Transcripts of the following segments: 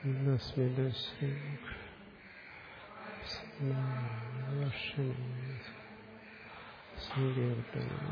സങ്കീർത്തന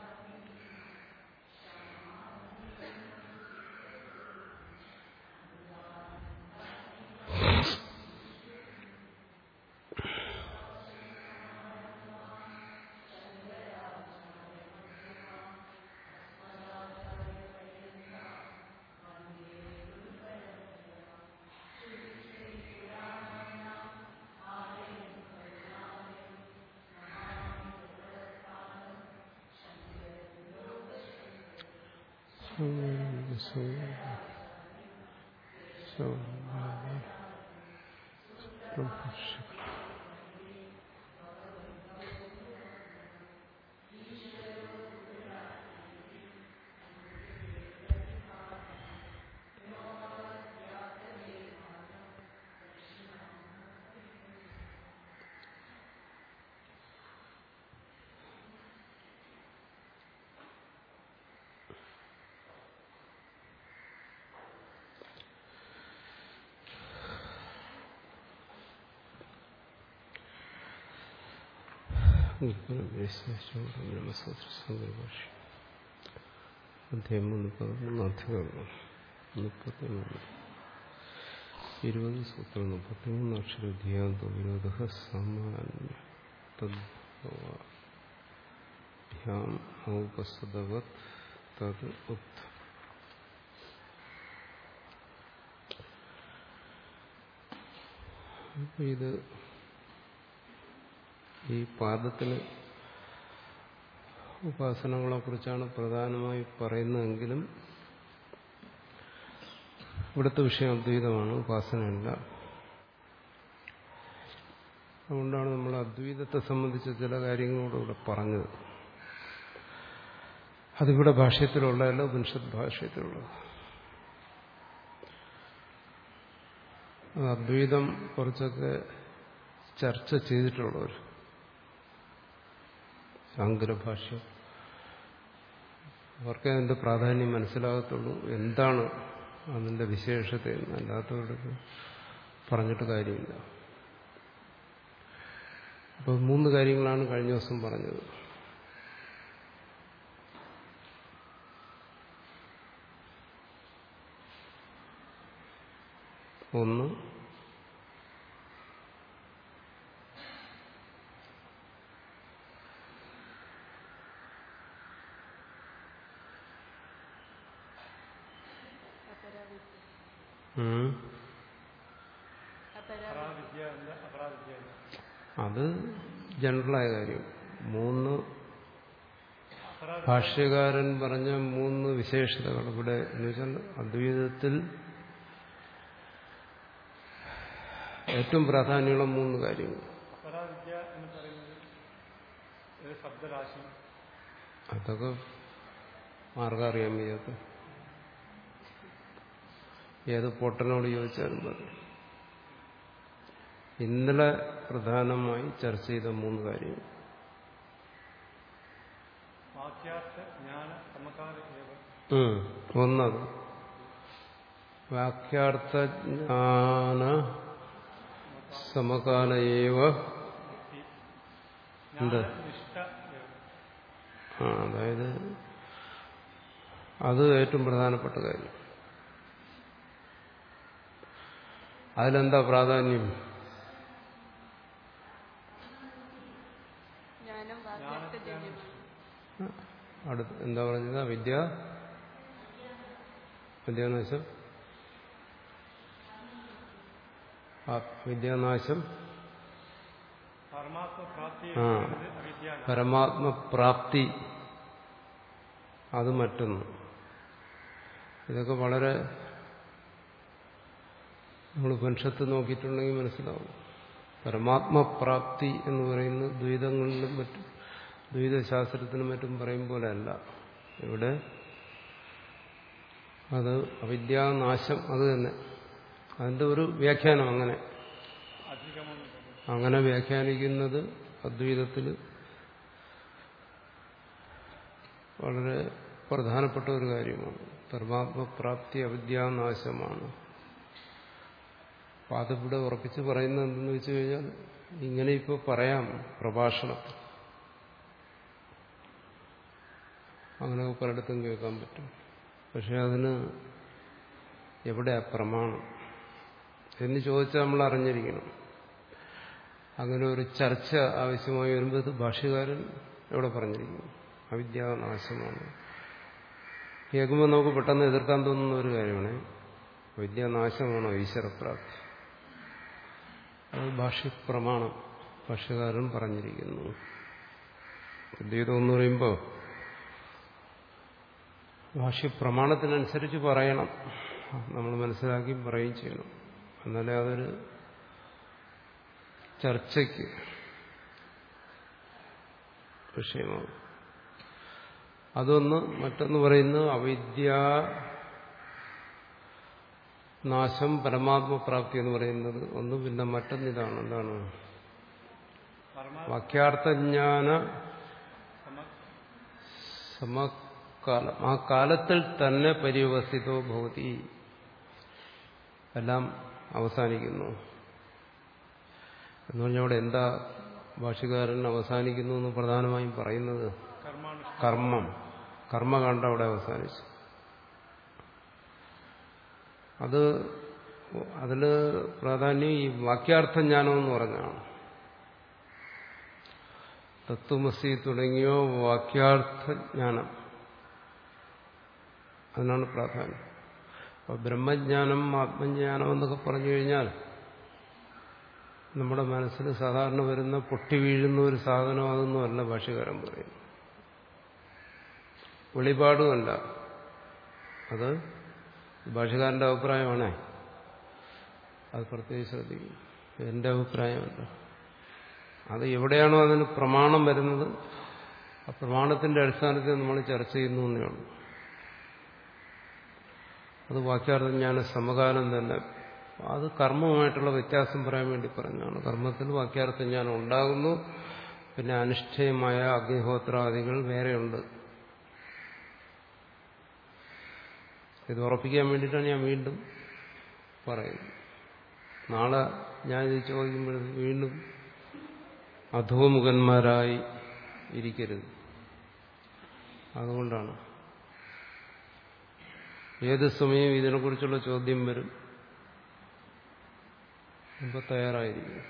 ബ്രഹ്മസൂത്രഭാഷ്യം അധ്യായം മുപ്പത്തിമൂന്ന് അധ്യായം മുപ്പത്തിമൂന്ന് ഇരുപത് സൂത്രം മുപ്പത്തിമൂന്ന് അക്ഷരധ്യാന്തോ വിരോധ സാമാന്യ തദ്ഭ്യാം ഔപസദവത് തത് ഉത് ഇത് ഈ പാദത്തിന് ഉപാസനകളെ കുറിച്ചാണ് പ്രധാനമായി പറയുന്നതെങ്കിലും ഇവിടുത്തെ വിഷയം അദ്വൈതമാണ് ഉപാസനയല്ല അതുകൊണ്ടാണ് നമ്മൾ അദ്വൈതത്തെ സംബന്ധിച്ച ചില കാര്യങ്ങളോട് ഇവിടെ പറഞ്ഞത് അതിവിടെ ഭാഷ്യത്തിലുള്ളതല്ല ഉപനിഷത്ത് ഭാഷ്യത്തിലുള്ളത് അത് അദ്വൈതം കുറച്ചൊക്കെ ചർച്ച ചെയ്തിട്ടുള്ളവർ ശാങ്കരഭാഷ്യം അവർക്ക് അതിന്റെ പ്രാധാന്യം മനസ്സിലാകത്തുള്ളൂ എന്താണ് അതിന്റെ വിശേഷത എന്ന് അല്ലാത്തവർക്ക് പറഞ്ഞിട്ട് കാര്യമില്ല അപ്പോൾ മൂന്ന് കാര്യങ്ങളാണ് കഴിഞ്ഞ ദിവസം പറഞ്ഞത് ഒന്ന് അത് ജനറലായ കാര്യം മൂന്ന് ഭാഷ്യകാരൻ പറഞ്ഞ മൂന്ന് വിശേഷതകൾ ഇവിടെ എന്ന് വെച്ചാൽ അദ്വൈതത്തിൽ ഏറ്റവും പ്രാധാന്യമുള്ള മൂന്ന് കാര്യങ്ങൾ അതൊക്കെ ആർക്കും അറിയാൻ വയ്യാത്ത ഏത് പൊട്ടനോട് ചോദിച്ചാലും പറയും ഇന്നലെ പ്രധാനമായി ചർച്ച ചെയ്ത മൂന്ന് കാര്യങ്ങൾ ഒന്നത് വാക്യാർത്ഥജ്ഞാന സമകാലയേവ എന്ത് ആ അതായത് അത് ഏറ്റവും പ്രധാനപ്പെട്ട കാര്യം അതിലെന്താ പ്രാധാന്യം അടുത്ത് എന്താ പറഞ്ഞത് വിദ്യ വിദ്യാനാശം വിദ്യാനാശം ആ പരമാത്മപ്രാപ്തി അത് മറ്റൊന്ന് ഇതൊക്കെ വളരെ നമ്മൾ ഉപനിഷത്ത് നോക്കിയിട്ടുണ്ടെങ്കിൽ മനസ്സിലാവും പരമാത്മപ്രാപ്തി എന്ന് പറയുന്നത് ദ്വൈതങ്ങളിലും മറ്റും ദ്വൈതശാസ്ത്രത്തിനും മറ്റും പറയും പോലെയല്ല ഇവിടെ അത് അവിദ്യാനാശം അത് തന്നെ അതിന്റെ ഒരു വ്യാഖ്യാനം അങ്ങനെ അങ്ങനെ വ്യാഖ്യാനിക്കുന്നത് അദ്വൈതത്തിൽ വളരെ പ്രധാനപ്പെട്ട ഒരു കാര്യമാണ് പരമാത്മപ്രാപ്തി അവിദ്യാനാശമാണ് അപ്പം അതിവിടെ ഉറപ്പിച്ച് പറയുന്നത് എന്തെന്ന് വെച്ച് കഴിഞ്ഞാൽ ഇങ്ങനെ ഇപ്പോൾ പറയാം പ്രഭാഷണത്തിൽ അങ്ങനെ പലയിടത്തും കേൾക്കാൻ പറ്റും പക്ഷെ അതിന് എവിടെയാ പ്രമാണം എന്ന് ചോദിച്ചാൽ നമ്മൾ അറിഞ്ഞിരിക്കണം അങ്ങനെ ഒരു ചർച്ച ആവശ്യമായി വരുമ്പോൾ ഇത് ഭാഷ്യകാരൻ എവിടെ പറഞ്ഞിരിക്കുന്നു അവിദ്യാനാശമാണ് കേൾക്കുമ്പോൾ നമുക്ക് പെട്ടെന്ന് എതിർക്കാൻ തോന്നുന്ന ഒരു കാര്യമാണ് വിദ്യാനാശമാണോ ഈശ്വരപ്രാപ്തി അത് ഭാഷ്യപ്രമാണം ഭാഷ്യകാരൻ പറഞ്ഞിരിക്കുന്നു അദ്വൈതം എന്ന് പറയുമ്പോൾ ഭാഷ്യപ്രമാണത്തിനനുസരിച്ച് പറയണം നമ്മൾ മനസ്സിലാക്കി പറയുകയും ചെയ്യണം എന്നാലേ അതൊരു ചർച്ചയ്ക്ക് വിഷയമാകും അതൊന്ന് മറ്റൊന്ന് പറയുന്നത് അവിദ്യ നാശം പരമാത്മപ്രാപ്തി എന്ന് പറയുന്നത് ഒന്ന് പിന്നെ മറ്റൊന്നിതാണ് എന്താണ് വാക്യാർത്ഥജ്ഞാന സമകാലം ആ കാലത്തിൽ തന്നെ പര്യവസ്ഥിതോ ഭവതി എല്ലാം അവസാനിക്കുന്നു എന്ന് പറഞ്ഞാൽ അവിടെ എന്താ ഭാഷകാരൻ അവസാനിക്കുന്നു എന്ന് പ്രധാനമായും പറയുന്നത് കർമ്മം കർമ്മകാണ്ഡം അവിടെ അവസാനിച്ചു അത് അതിൽ പ്രാധാന്യം ഈ വാക്യാർത്ഥ ജ്ഞാനം എന്ന് പറഞ്ഞാണ് തത്വമസി തുടങ്ങിയോ വാക്യാർത്ഥ ജ്ഞാനം അതിനാണ് പ്രാധാന്യം അപ്പോൾ ബ്രഹ്മജ്ഞാനം ആത്മജ്ഞാനം എന്നൊക്കെ പറഞ്ഞു കഴിഞ്ഞാൽ നമ്മുടെ മനസ്സിൽ സാധാരണ വരുന്ന പൊട്ടി വീഴുന്ന ഒരു സാധനം അതൊന്നുമല്ല ഭാഷകാരൻ പറയുന്നു വെളിപാടുമല്ല അത് ഭാഷകാരന്റെ അഭിപ്രായമാണേ അത് പ്രത്യേകിച്ച് ശ്രദ്ധിക്കും എന്റെ അഭിപ്രായമല്ല അത് എവിടെയാണോ അതിന് പ്രമാണം വരുന്നത് ആ പ്രമാണത്തിന്റെ അടിസ്ഥാനത്തിൽ നമ്മൾ ചർച്ച ചെയ്യുന്നു എന്നേ ഉള്ളൂ അത് വാക്യാർത്ഥം ഞാൻ സമകാലം തന്നെ അത് കർമ്മവുമായിട്ടുള്ള വ്യത്യാസം പറയാൻ വേണ്ടി പറഞ്ഞാണ് കർമ്മത്തിൽ വാക്യാർത്ഥം ഞാൻ ഉണ്ടാകുന്നു പിന്നെ അനുഷ്ഠേയമായ അഗ്നിഹോത്രാദികൾ വേറെയുണ്ട് ഇത് ഉറപ്പിക്കാൻ വേണ്ടിയിട്ടാണ് ഞാൻ വീണ്ടും പറയുന്നത് നാളെ ഞാൻ ഇത് ചോദിക്കുമ്പോൾ വീണ്ടും അധോമുഖന്മാരായി ഇരിക്കരുത് അതുകൊണ്ടാണ് ഏത് സമയം ഇതിനെക്കുറിച്ചുള്ള ചോദ്യം വരും ഇപ്പൊ തയ്യാറായിരിക്കും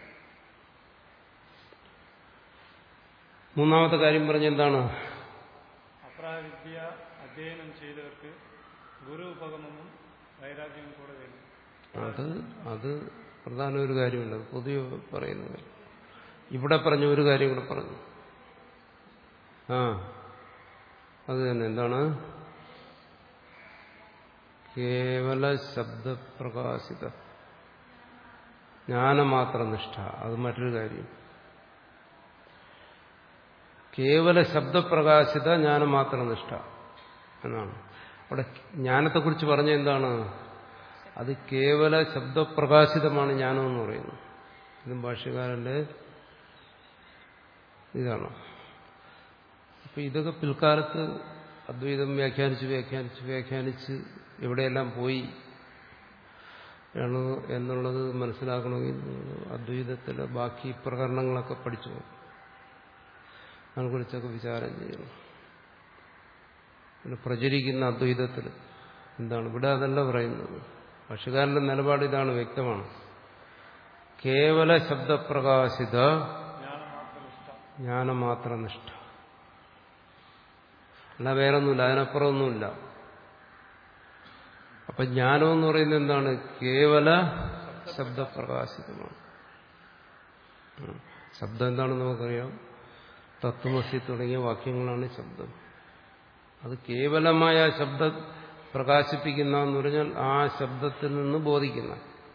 മൂന്നാമത്തെ കാര്യം പറഞ്ഞ എന്താണ് അപ്രാവിദ്യ അധ്യയനം ചെയ്തവർക്ക് ഗുരു ഉപഗമവും വൈരാഗ്യവും കൂടെ വേണം അത് അത് പ്രധാന ഒരു കാര്യമില്ല അത് പൊതുവെ പറയുന്ന കാര്യം ഇവിടെ പറഞ്ഞ ഒരു കാര്യം കൂടെ പറഞ്ഞു ആ അത് തന്നെ എന്താണ് കേവല ശബ്ദപ്രകാശിത ജ്ഞാനമാത്ര നിഷ്ഠ അത് മറ്റൊരു കാര്യം കേവല ശബ്ദപ്രകാശിത ജ്ഞാനമാത്ര നിഷ്ഠ എന്നാണ് അവിടെ ജ്ഞാനത്തെക്കുറിച്ച് പറഞ്ഞ എന്താണ് അത് കേവല ശബ്ദപ്രകാശിതമാണ് ജ്ഞാനം എന്ന് പറയുന്നത് ഇതും ഭാഷ്യകാരന്റെ ഇതാണ് അപ്പൊ ഇതൊക്കെ പിൽക്കാലത്ത് അദ്വൈതം വ്യാഖ്യാനിച്ച് വ്യാഖ്യാനിച്ച് വ്യാഖ്യാനിച്ച് എവിടെയെല്ലാം പോയി ആണ് എന്നുള്ളത് മനസ്സിലാക്കണമെങ്കിൽ അദ്വൈതത്തിലെ ബാക്കി പ്രകരണങ്ങളൊക്കെ പഠിച്ചു പോകും അതിനെക്കുറിച്ചൊക്കെ വിചാരം ചെയ്യണം പിന്നെ പ്രചരിക്കുന്ന അദ്വൈതത്തിൽ എന്താണ് ഇവിടെ അതല്ല പറയുന്നത് ഭക്ഷ്യകാരന്റെ നിലപാട് ഇതാണ് വ്യക്തമാണ് കേവല ശബ്ദപ്രകാശിത ജ്ഞാനമാത്ര നിഷ്ഠ അല്ല വേറൊന്നുമില്ല അതിനപ്പുറമൊന്നുമില്ല അപ്പൊ ജ്ഞാനം എന്ന് പറയുന്നത് എന്താണ് കേവല ശബ്ദപ്രകാശിതമാണ് ശബ്ദം എന്താണെന്ന് നമുക്കറിയാം തത്വമസി തുടങ്ങിയ വാക്യങ്ങളാണ് ശബ്ദം അത് കേവലമായ ശബ്ദം പ്രകാശിപ്പിക്കുന്ന എന്ന് പറഞ്ഞാൽ ആ ശബ്ദത്തിൽ നിന്ന് ബോധിക്കുന്ന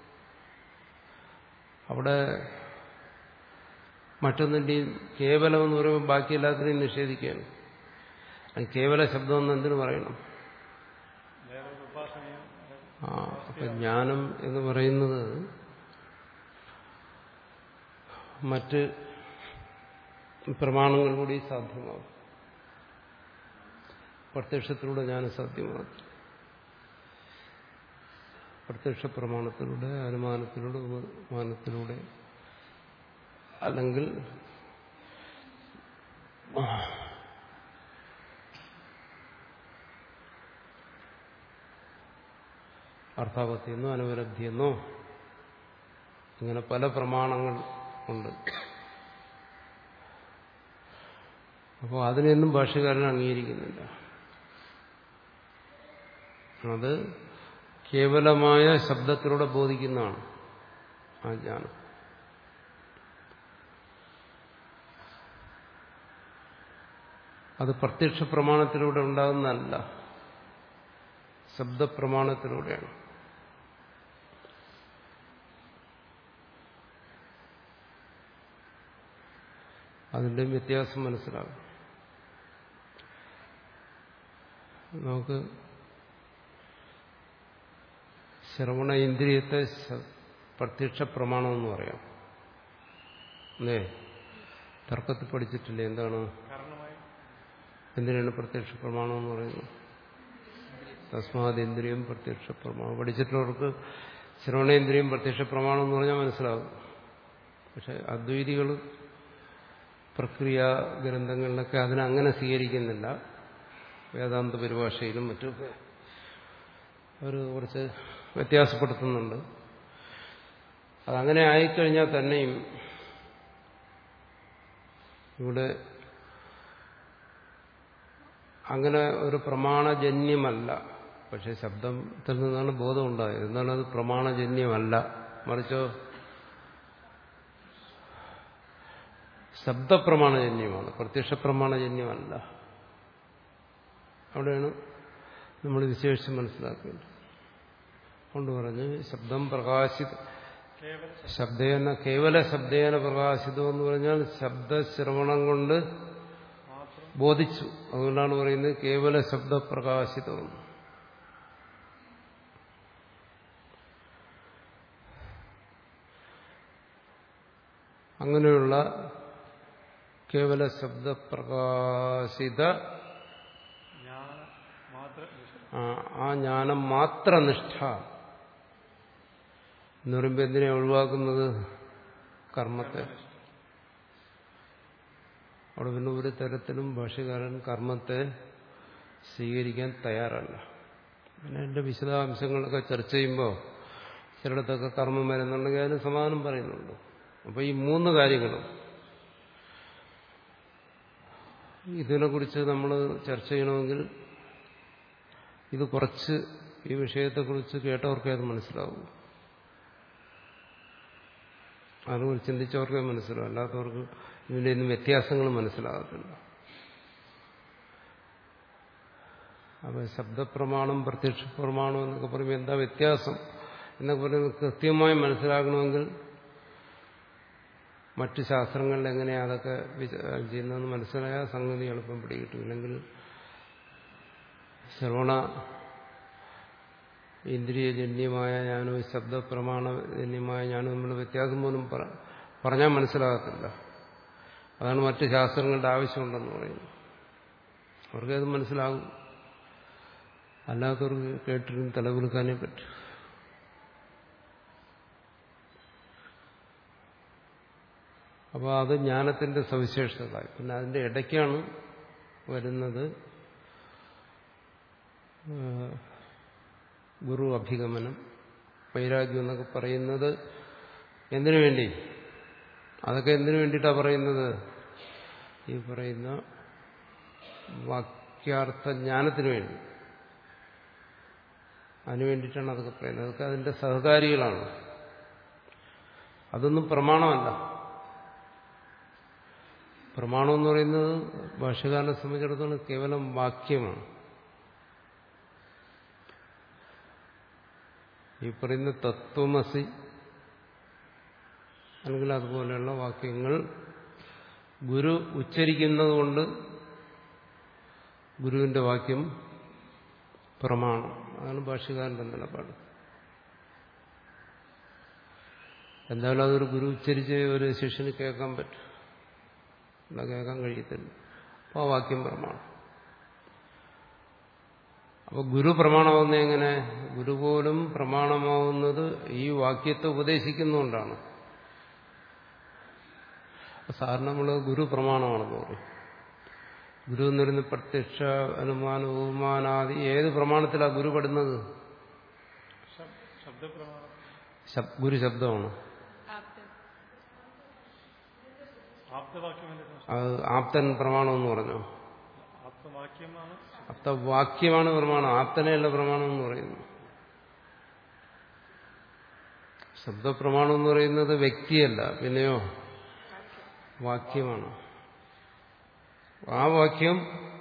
അവിടെ മറ്റൊന്നിൻ്റെയും കേവലം എന്ന് പറയുമ്പോൾ ബാക്കി എല്ലാത്തിനെയും നിഷേധിക്കുകയാണ് അത് കേവല ശബ്ദം എന്ന് എന്തിനു പറയണം വേറൊരു ഉപാസനയും ആ അപ്പൊ ജ്ഞാനം എന്ന് പറയുന്നത് മറ്റ് പ്രമാണങ്ങൾ കൂടി സാധ്യമാകും പ്രത്യക്ഷത്തിലൂടെ ജ്ഞാനം സാധ്യമാകും പ്രത്യക്ഷ പ്രമാണത്തിലൂടെ അനുമാനത്തിലൂടെ ഉപമാനത്തിലൂടെ അല്ലെങ്കിൽ അർത്ഥാപത്തിയെന്നോ അനുപലബ്ധിയെന്നോ ഇങ്ങനെ പല പ്രമാണങ്ങൾ ഉണ്ട് അപ്പോൾ അതിനെയൊന്നും ഭാഷകാരൻ അംഗീകരിക്കുന്നില്ല അത് കേവലമായ ശബ്ദത്തിലൂടെ ബോധിക്കുന്നതാണ് ആ ജ്ഞാനം അത് പ്രത്യക്ഷ പ്രമാണത്തിലൂടെ ഉണ്ടാകുന്നതല്ല ശബ്ദപ്രമാണത്തിലൂടെയാണ് അതിൻ്റെ വ്യത്യാസം മനസ്സിലാകും നമുക്ക് ശ്രവണ ഇന്ദ്രിയത്തെ പ്രത്യക്ഷ പ്രമാണമെന്ന് പറയാം അല്ലേ തർക്കത്തിൽ പഠിച്ചിട്ടില്ലേ എന്താണ് കാരണമായി എന്തിനാണ് പ്രത്യക്ഷ പ്രമാണം എന്ന് പറയുന്നത് തസ്മാത് ഇന്ദ്രിയം പ്രത്യക്ഷ പ്രമാണം പഠിച്ചിട്ടുള്ളവർക്ക് ശ്രവണേന്ദ്രിയം പ്രത്യക്ഷ പ്രമാണം എന്ന് പറഞ്ഞാൽ മനസ്സിലാകും പക്ഷെ അദ്വൈതികൾ പ്രക്രിയ ഗ്രന്ഥങ്ങളിലൊക്കെ അതിനങ്ങനെ സ്വീകരിക്കുന്നില്ല വേദാന്ത പരിഭാഷയിലും മറ്റുമൊക്കെ അവർ കുറച്ച് വ്യത്യാസപ്പെടുത്തുന്നുണ്ട് അതങ്ങനെ ആയിക്കഴിഞ്ഞാൽ തന്നെയും ഇവിടെ അങ്ങനെ ഒരു പ്രമാണജന്യമല്ല പക്ഷെ ശബ്ദത്തിൽ നിന്നാണ് ബോധം ഉണ്ടായത് എന്താണ് അത് പ്രമാണജന്യമല്ല മറിച്ചോ ശബ്ദപ്രമാണജന്യമാണ് പ്രത്യക്ഷ പ്രമാണജന്യമല്ല അവിടെയാണ് നമ്മൾ വിശേഷിച്ച് മനസ്സിലാക്കേണ്ടത് കൊണ്ട് പറഞ്ഞ് ശബ്ദം പ്രകാശിത കേവല ശബ്ദേന കേവല ശബ്ദേന പ്രകാശിതം എന്ന് പറഞ്ഞാൽ ശബ്ദശ്രവണം കൊണ്ട് മാത്രം ബോധിച്ചു അതുകൊണ്ടാണ് പറയുന്നത് കേവല ശബ്ദപ്രകാശിതം അങ്ങനെയുള്ള കേവല ശബ്ദപ്രകാശിത ജ്ഞാന മാത്ര ആ, ആ ജ്ഞാനം മാത്ര നിഷ്ഠ എന്ന് പറയുമ്പോൾ എന്തിനെ ഒഴിവാക്കുന്നത് കർമ്മത്തെ അവിടെ പിന്നെ ഒരു തരത്തിലും ഭാഷകാരൻ കർമ്മത്തെ സ്വീകരിക്കാൻ തയ്യാറല്ല പിന്നെ എൻ്റെ വിശദാംശങ്ങളൊക്കെ ചർച്ച ചെയ്യുമ്പോൾ ചിലയിടത്തൊക്കെ കർമ്മം വരുന്നുണ്ടെങ്കിൽ അതിന് സമാധാനം പറയുന്നുണ്ട് അപ്പോൾ ഈ മൂന്ന് കാര്യങ്ങളും ഇതിനെക്കുറിച്ച് നമ്മൾ ചർച്ച ചെയ്യണമെങ്കിൽ ഇത് കുറച്ച് ഈ വിഷയത്തെക്കുറിച്ച് കേട്ടവർക്കേ അത് മനസ്സിലാവൂ അതുകൊണ്ട് ചിന്തിച്ചവർക്കേ മനസ്സിലാവും അല്ലാത്തവർക്ക് ഇതിൻ്റെ ഒന്നും വ്യത്യാസങ്ങൾ മനസ്സിലാകത്തില്ല അപ്പോൾ ശബ്ദപ്രമാണം പ്രത്യക്ഷ പ്രമാണം എന്നൊക്കെ പറയുമ്പോൾ എന്താ വ്യത്യാസം എന്നൊക്കെ പറയുന്നത് കൃത്യമായി മനസ്സിലാക്കണമെങ്കിൽ മറ്റ് ശാസ്ത്രങ്ങളിൽ എങ്ങനെയാണ് അതൊക്കെ വിചാരം ചെയ്യുന്നതെന്ന് മനസ്സിലായ സംഗതി എളുപ്പം പിടികിട്ടും ഇല്ലെങ്കിൽ ശ്രവണ ഇന്ദ്രിയജന്യമായ ഞാനും ശബ്ദപ്രമാണജന്യമായ ഞാനും തമ്മിലുള്ള വ്യത്യാസം പോലും പറ- പറഞ്ഞാൽ മനസ്സിലാകത്തില്ല അതാണ് മറ്റ് ശാസ്ത്രങ്ങളുടെ ആവശ്യമുണ്ടെന്ന് പറയുന്നത് അവർക്കത് മനസ്സിലാകും അല്ലാത്തവർക്ക് കേട്ടിരുന്ന് തലകുലുക്കാനേ പറ്റും അപ്പോൾ അത് ജ്ഞാനത്തിന്റെ സവിശേഷതകളായി പിന്നെ അതിന്റെ ഇടയ്ക്കാണ് വരുന്നത് ഏഹ്, ഗുരു അഭിഗമനം വൈരാഗ്യം എന്നൊക്കെ പറയുന്നത് എന്തിനു വേണ്ടി അതൊക്കെ എന്തിനു വേണ്ടിയിട്ടാണ് പറയുന്നത് ഈ പറയുന്ന വാക്യാർത്ഥ ജ്ഞാനത്തിന് വേണ്ടി അതിനു വേണ്ടിയിട്ടാണ് അതൊക്കെ പറയുന്നത് അതൊക്കെ അതിന്റെ സഹകാരികളാണ് അതൊന്നും പ്രമാണമല്ല പ്രമാണം എന്ന് പറയുന്നത് ഭാഷകാരനെ സംബന്ധിച്ചിടത്തോളം കേവലം വാക്യമാണ് ഈ പറയുന്ന തത്വമസി അല്ലെങ്കിൽ അതുപോലെയുള്ള വാക്യങ്ങൾ ഗുരു ഉച്ചരിക്കുന്നത് കൊണ്ട് ഗുരുവിന്റെ വാക്യം പ്രമാണം അതാണ് ഭാഷകാരന്റെ നിലപാട് എന്തായാലും അതൊരു ഗുരു ഉച്ചരിച്ച് ഒരു ശിഷ്യന് കേൾക്കാൻ പറ്റും എന്നാ കേൾക്കാൻ കഴിയത്തില്ല അപ്പോൾ ആ വാക്യം പ്രമാണം അപ്പോൾ ഗുരു പ്രമാണമാകുന്ന എങ്ങനെ ഗുരു പോലും പ്രമാണമാവുന്നത് ഈ വാക്യത്തെ ഉപദേശിക്കുന്നുകൊണ്ടാണ് സാറിന് നമ്മൾ ഗുരു പ്രമാണമാണെന്ന് പറയും ഗുരു എന്ന് പറയുന്ന പ്രത്യക്ഷ അനുമാന ഉപമാനാദി ഏത് പ്രമാണത്തിലാണ് ഗുരു പെടുന്നത് ശബ്- ശബ്ദപ്രമാണം ശബ്- ഗുരു ശബ്ദമാണ് ആപ്തവാക്യം എന്റെ അത് ആപ്തൻ പ്രമാണം എന്ന് പറഞ്ഞു ആപ്തവാക്യമാണ് ആപ്തവാക്യമാണ് പ്രമാണം ആപ്തനെയല്ല പ്രമാണം എന്ന് പറയുന്നു ശബ്ദപ്രമാണം എന്ന് പറയുന്നത് വ്യക്തിയല്ല പിന്നെയോ വാക്യമാണ് ആ വാക്യം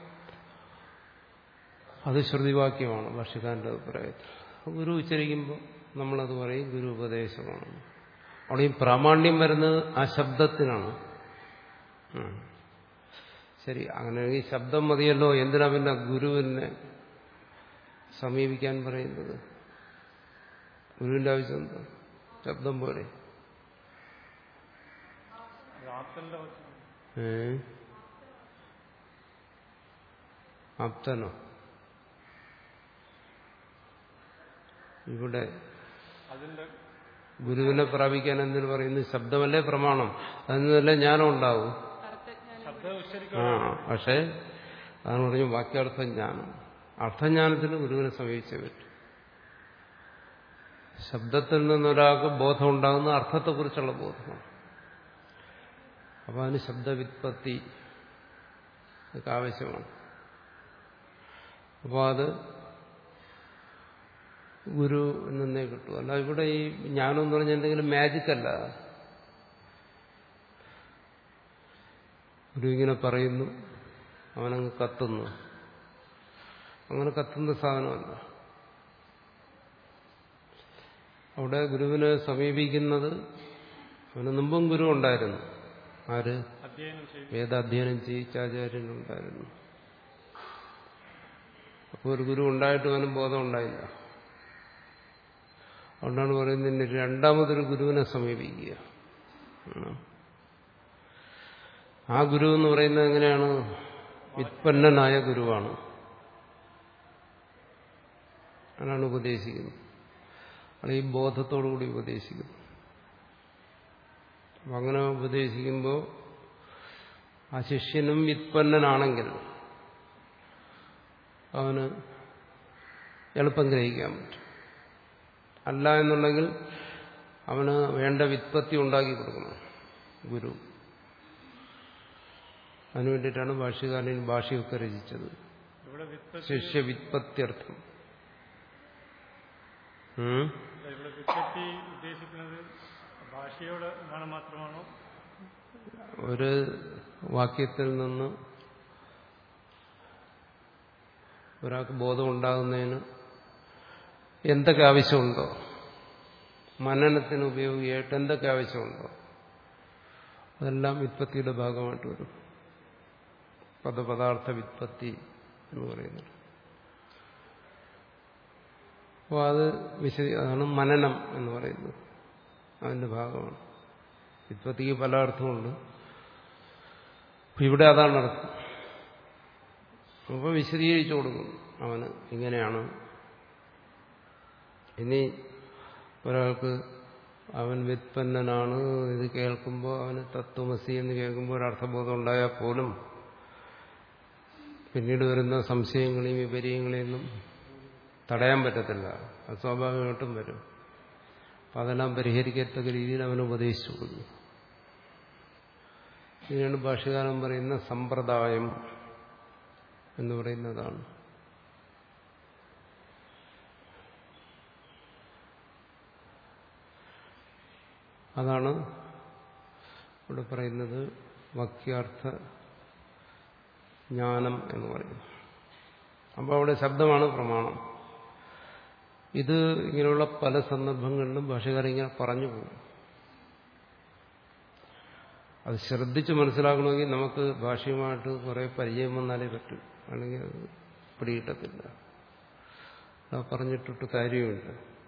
അത് ശ്രുതിവാക്യമാണ് ഭാഷകാരന്റെ അഭിപ്രായത്തിൽ ഗുരു ഉച്ചരിക്കുമ്പോൾ നമ്മളത് പറയും ഗുരു ഉപദേശമാണ് അവിടെ ഈ പ്രാമാണ്യം വരുന്നത് ആ ശബ്ദത്തിനാണ് ഉം. ശരി അങ്ങനെയാണെങ്കിൽ ശബ്ദം മതിയല്ലോ എന്തിനാ പിന്നെ ഗുരുവിനെ സമീപിക്കാൻ പറയുന്നത് ഗുരുവിന്റെ ആവശ്യം എന്താ ശബ്ദം പോലെ അത് ആപ്തന്റെ വാക്യം ഏ ആപ്തനോ ഇവിടെ അതിന്റെ ഗുരുവിനെ പ്രാപിക്കാൻ എന്തിനു പറയുന്നു ശബ്ദമല്ലേ പ്രമാണം അതിനല്ലേ ജ്ഞാനം ഉണ്ടാവും ശബ്ദം ഉച്ചരിക്കുക ആ പക്ഷേ അതാണ് പറഞ്ഞു വാക്യാർത്ഥജ്ഞാനം അർത്ഥജ്ഞാനത്തിന് ഗുരുവിനെ സമീപിച്ചേ പറ്റും ശബ്ദത്തിൽ നിന്നൊരാൾക്ക് ബോധം ഉണ്ടാകുന്ന അർത്ഥത്തെക്കുറിച്ചുള്ള ബോധമാണ് അപ്പൊ അതിന് ശബ്ദവിത്പത്തി ഒക്കെ ആവശ്യമാണ് അപ്പോൾ അത് ഗുരു നിന്നേ കിട്ടും അല്ല ഇവിടെ ഈ ജ്ഞാനം എന്ന് പറഞ്ഞാൽ എന്തെങ്കിലും മാജിക് അല്ല ഗുരു ഇങ്ങനെ പറയുന്നു അവനങ്ങ് കത്തുന്നു അങ്ങനെ കത്തുന്ന സാധനമല്ല അവിടെ ഗുരുവിനെ സമീപിക്കുന്നത് അവന് മുമ്പും ഗുരു ഉണ്ടായിരുന്നു ആര് അധ്യയനം ചെയ്തു വേദാധ്യയനം ചെയ്യിച്ചാചാര്യനുണ്ടായിരുന്നു അപ്പോൾ ഒരു ഗുരു ഉണ്ടായിട്ട് അവനും ബോധം ഉണ്ടായില്ല അതുകൊണ്ടാണ് പറയുന്നത് ഇനി രണ്ടാമതൊരു ഗുരുവിനെ സമീപിക്കുക ഉം. ആ ഗുരു എന്ന് പറയുന്നത് എങ്ങനെയാണ് വിത്പന്നനായ ഗുരുവാണ് അതാണ് ഉപദേശിക്കുന്നത് ആണ് ഈ ബോധത്തോടുകൂടി ഉപദേശിക്കുന്നു അപ്പം അങ്ങനെ ഉപദേശിക്കുമ്പോൾ ആ ശിഷ്യനും വിത്പന്നനാണെങ്കിൽ അവന് എളുപ്പം ഗ്രഹിക്കാൻ പറ്റും അല്ല എന്നുണ്ടെങ്കിൽ അവന് വേണ്ട വിത്പത്തി ഉണ്ടാക്കി കൊടുക്കണം ഗുരു അതിനു വേണ്ടിയിട്ടാണ് ഭാഷ്യകാരൻ ഭാഷയൊക്കെ രചിച്ചത് ഇവിടെ വിത്പത്തി ശിഷ്യ വിത്പത്യർത്ഥം ഉം? ഇവിടെ വിത്പത്തി ഉദ്ദേശിക്കുന്നത് ഭാഷയോട് ഗുണം മാത്രമാണോ ഒരു വാക്യത്തിൽ നിന്ന് ഒരാൾക്ക് ബോധം ഉണ്ടാകുന്നതിന് എന്തൊക്കെ ആവശ്യമുണ്ടോ മനനത്തിന് ഉപയോഗിയായിട്ട് എന്തൊക്കെ ആവശ്യമുണ്ടോ അതെല്ലാം വിത്പത്തിയുടെ ഭാഗമായിട്ട് വരും പദപദാർത്ഥ വിത്പത്തി എന്ന് പറയുന്നത് അപ്പോൾ അത് വിശദ അതാണ് മനനം എന്ന് പറയുന്നത് അതിന്റെ ഭാഗമാണ് വിത്പത്തിക്ക് പല അർത്ഥമുണ്ട് അപ്പൊ ഇവിടെ അതാണ് അർത്ഥം അപ്പോൾ വിശദീകരിച്ചു കൊടുക്കും അവന് ഇങ്ങനെയാണ് ഇനി ഒരാൾക്ക് അവൻ വിത്പന്നനാണ് ഇത് കേൾക്കുമ്പോൾ അവന് തത്വമസി എന്ന് കേൾക്കുമ്പോൾ ഒരു അർത്ഥബോധം ഉണ്ടായാൽ പോലും പിന്നീട് വരുന്ന സംശയങ്ങളെയും വിപര്യങ്ങളെയൊന്നും തടയാൻ പറ്റത്തില്ല അത് സ്വാഭാവികമായിട്ടും വരും അപ്പം അതെല്ലാം പരിഹരിക്കത്തക്ക രീതിയിൽ അവന് ഉപദേശിച്ചു കൊടുക്കും ഇതിനാണ് ഭാഷകാലം പറയുന്ന സമ്പ്രദായം എന്ന് പറയുന്നതാണ് അതാണ് ഇവിടെ പറയുന്നത് വാക്യാർത്ഥ ജ്ഞാനം എന്ന് പറയുന്നത് അപ്പോൾ അവിടെ ശബ്ദമാണ് പ്രമാണം ഇത് ഇങ്ങനെയുള്ള പല സന്ദർഭങ്ങളിലും ഭാഷകാരൻ ഇങ്ങനെ പറഞ്ഞു പോകും അത് ശ്രദ്ധിച്ച് മനസ്സിലാക്കണമെങ്കിൽ നമുക്ക് ഭാഷയുമായിട്ട് കുറെ പരിചയം വന്നാലേ പറ്റൂ അല്ലെങ്കിൽ അത് പിടികിട്ടത്തില്ല അത് പറഞ്ഞിട്ടിട്ട് കാര്യമില്ല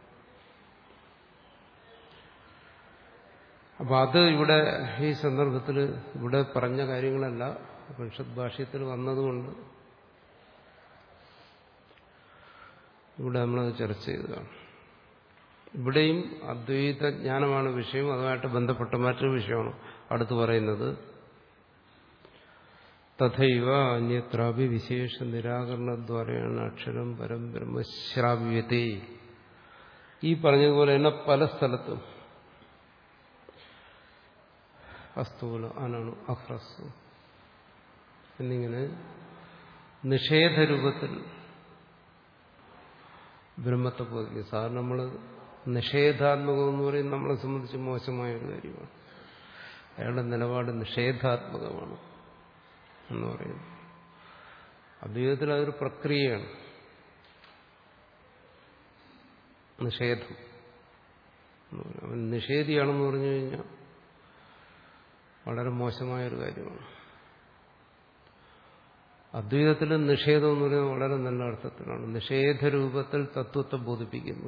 അപ്പൊ അത് ഇവിടെ ഈ സന്ദർഭത്തിൽ ഇവിടെ പറഞ്ഞ കാര്യങ്ങളല്ല ഉപനിഷത് ഭാഷ്യത്തിൽ വന്നതുകൊണ്ട് ഇവിടെ നമ്മളത് ചർച്ച ചെയ്തതാണ് ഇവിടെയും അദ്വൈത ജ്ഞാനമാണ് വിഷയം അതുമായിട്ട് ബന്ധപ്പെട്ട മറ്റൊരു വിഷയമാണ് അടുത്ത് പറയുന്നത് തഥൈവ അന്യത്രാപി വിശേഷ നിരാകരണദ്വാരയാണ് അക്ഷരം പരം ബ്രഹ്മശ്രാവ്യത്തെ ഈ പറഞ്ഞതുപോലെ തന്നെ പല സ്ഥലത്തും അസ്തുല അനാണു അഹ്രസ്സു എന്നിങ്ങനെ നിഷേധരൂപത്തിൽ ബ്രഹ്മത്തെ ബോധിക്കും സാധാരണ നമ്മൾ നിഷേധാത്മകം എന്ന് പറയും നമ്മളെ സംബന്ധിച്ച് മോശമായ ഒരു കാര്യമാണ് അയാളുടെ നിലപാട് നിഷേധാത്മകമാണ് എന്ന് പറയുന്നു അദ്വൈതത്തിൽ അതൊരു പ്രക്രിയയാണ് നിഷേധം എന്ന് പറയും. അവൻ നിഷേധിയാണെന്ന് പറഞ്ഞു കഴിഞ്ഞാൽ വളരെ മോശമായൊരു കാര്യമാണ് അദ്വൈതത്തിൽ നിഷേധം എന്ന് പറയുന്നത് വളരെ നല്ല അർത്ഥത്തിലാണ് നിഷേധരൂപത്തിൽ തത്വത്തെ ബോധിപ്പിക്കുന്നു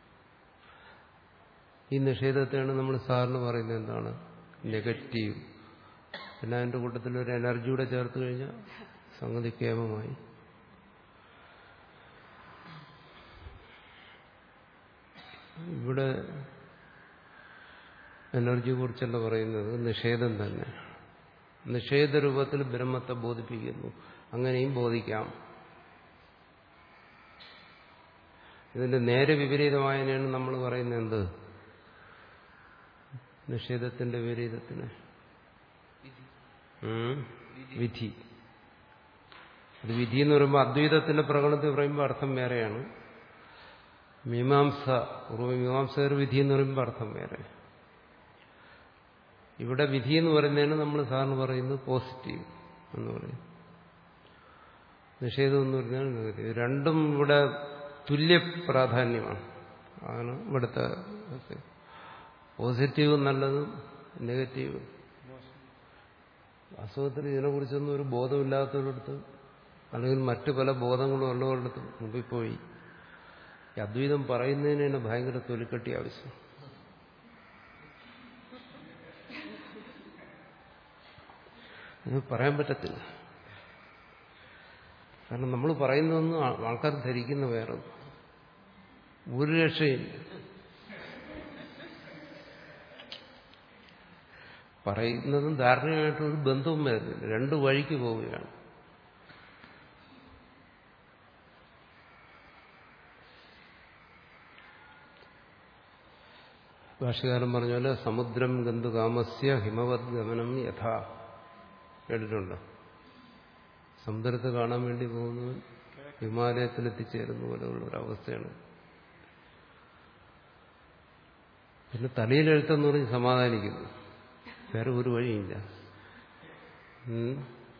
ഈ നിഷേധത്തെയാണ് നമ്മൾ സാറിന് പറയുന്നത് എന്താണ് നെഗറ്റീവ് പിന്നെ അതിൻ്റെ കൂട്ടത്തിൽ ഒരു എനർജിയുടെ ചേർത്ത് കഴിഞ്ഞാൽ സംഗതി കേമമായി ഇവിടെ എനർജിയെ കുറിച്ചല്ല പറയുന്നത് നിഷേധം തന്നെ നിഷേധരൂപത്തിൽ ബ്രഹ്മത്തെ ബോധിപ്പിക്കുന്നു അങ്ങനെയും ബോധിക്കാം ഇതിന്റെ നേരെ വിപരീതമായതിനാണ് നമ്മൾ പറയുന്നത് എന്ത് നിഷേധത്തിന്റെ വിപരീതത്തിന് ഉം? വിധി അത് വിധി എന്ന് പറയുമ്പോൾ അദ്വൈതത്തിന്റെ പ്രകടനത്തിൽ പറയുമ്പോൾ അർത്ഥം വേറെയാണ് മീമാംസ പൂർവ്വമീമാംസകർ വിധി എന്ന് പറയുമ്പോൾ അർത്ഥം വേറെ ഇവിടെ വിധി എന്ന് പറയുന്നതിന് നമ്മൾ സാറിന് പറയുന്നത് പോസിറ്റീവ് എന്ന് പറയും നിഷേധം എന്ന് പറഞ്ഞാൽ നെഗറ്റീവ് രണ്ടും ഇവിടെ തുല്യ പ്രാധാന്യമാണ് അതാണ് ഇവിടുത്തെ പോസിറ്റീവ് നല്ലതും നെഗറ്റീവ് വാസ്തവത്തിൽ ഇതിനെക്കുറിച്ചൊന്നും ഒരു ബോധമില്ലാത്തവരടുത്ത് അല്ലെങ്കിൽ മറ്റു പല ബോധങ്ങളും ഉള്ളവരടുത്ത് മുമ്പിൽ പോയി ഈ അദ്വൈതം പറയുന്നതിന് തന്നെ ഭയങ്കര തൊലിക്കട്ടി ആവശ്യം ഇത് പറയാൻ പറ്റത്തില്ല കാരണം നമ്മൾ പറയുന്നതൊന്നും ആ- ആൾക്കാർ ധരിക്കുന്ന വേറെ ഒരു രക്ഷയില്ല പറയുന്നതും ധാരണയായിട്ട് ഒരു ബന്ധവും വരുന്നില്ല രണ്ടു വഴിക്ക് പോവുകയാണ് ഭാഷകാരൻ പറഞ്ഞ പോലെ സമുദ്രം ഗന്ധുകാമസ്യ ഹിമവത് ഗമനം യഥാ കേട്ടിട്ടുണ്ടോ സമുദ്രത്തെ കാണാൻ വേണ്ടി പോകുന്നവൻ ഹിമാലയത്തിൽ എത്തിച്ചേരുന്ന പോലെയുള്ള ഒരവസ്ഥയാണ് പിന്നെ തലയിലെഴുത്തെന്ന് പറഞ്ഞ് സമാധാനിക്കുന്നു വേറെ ഒരു വഴിയില്ല ഉം.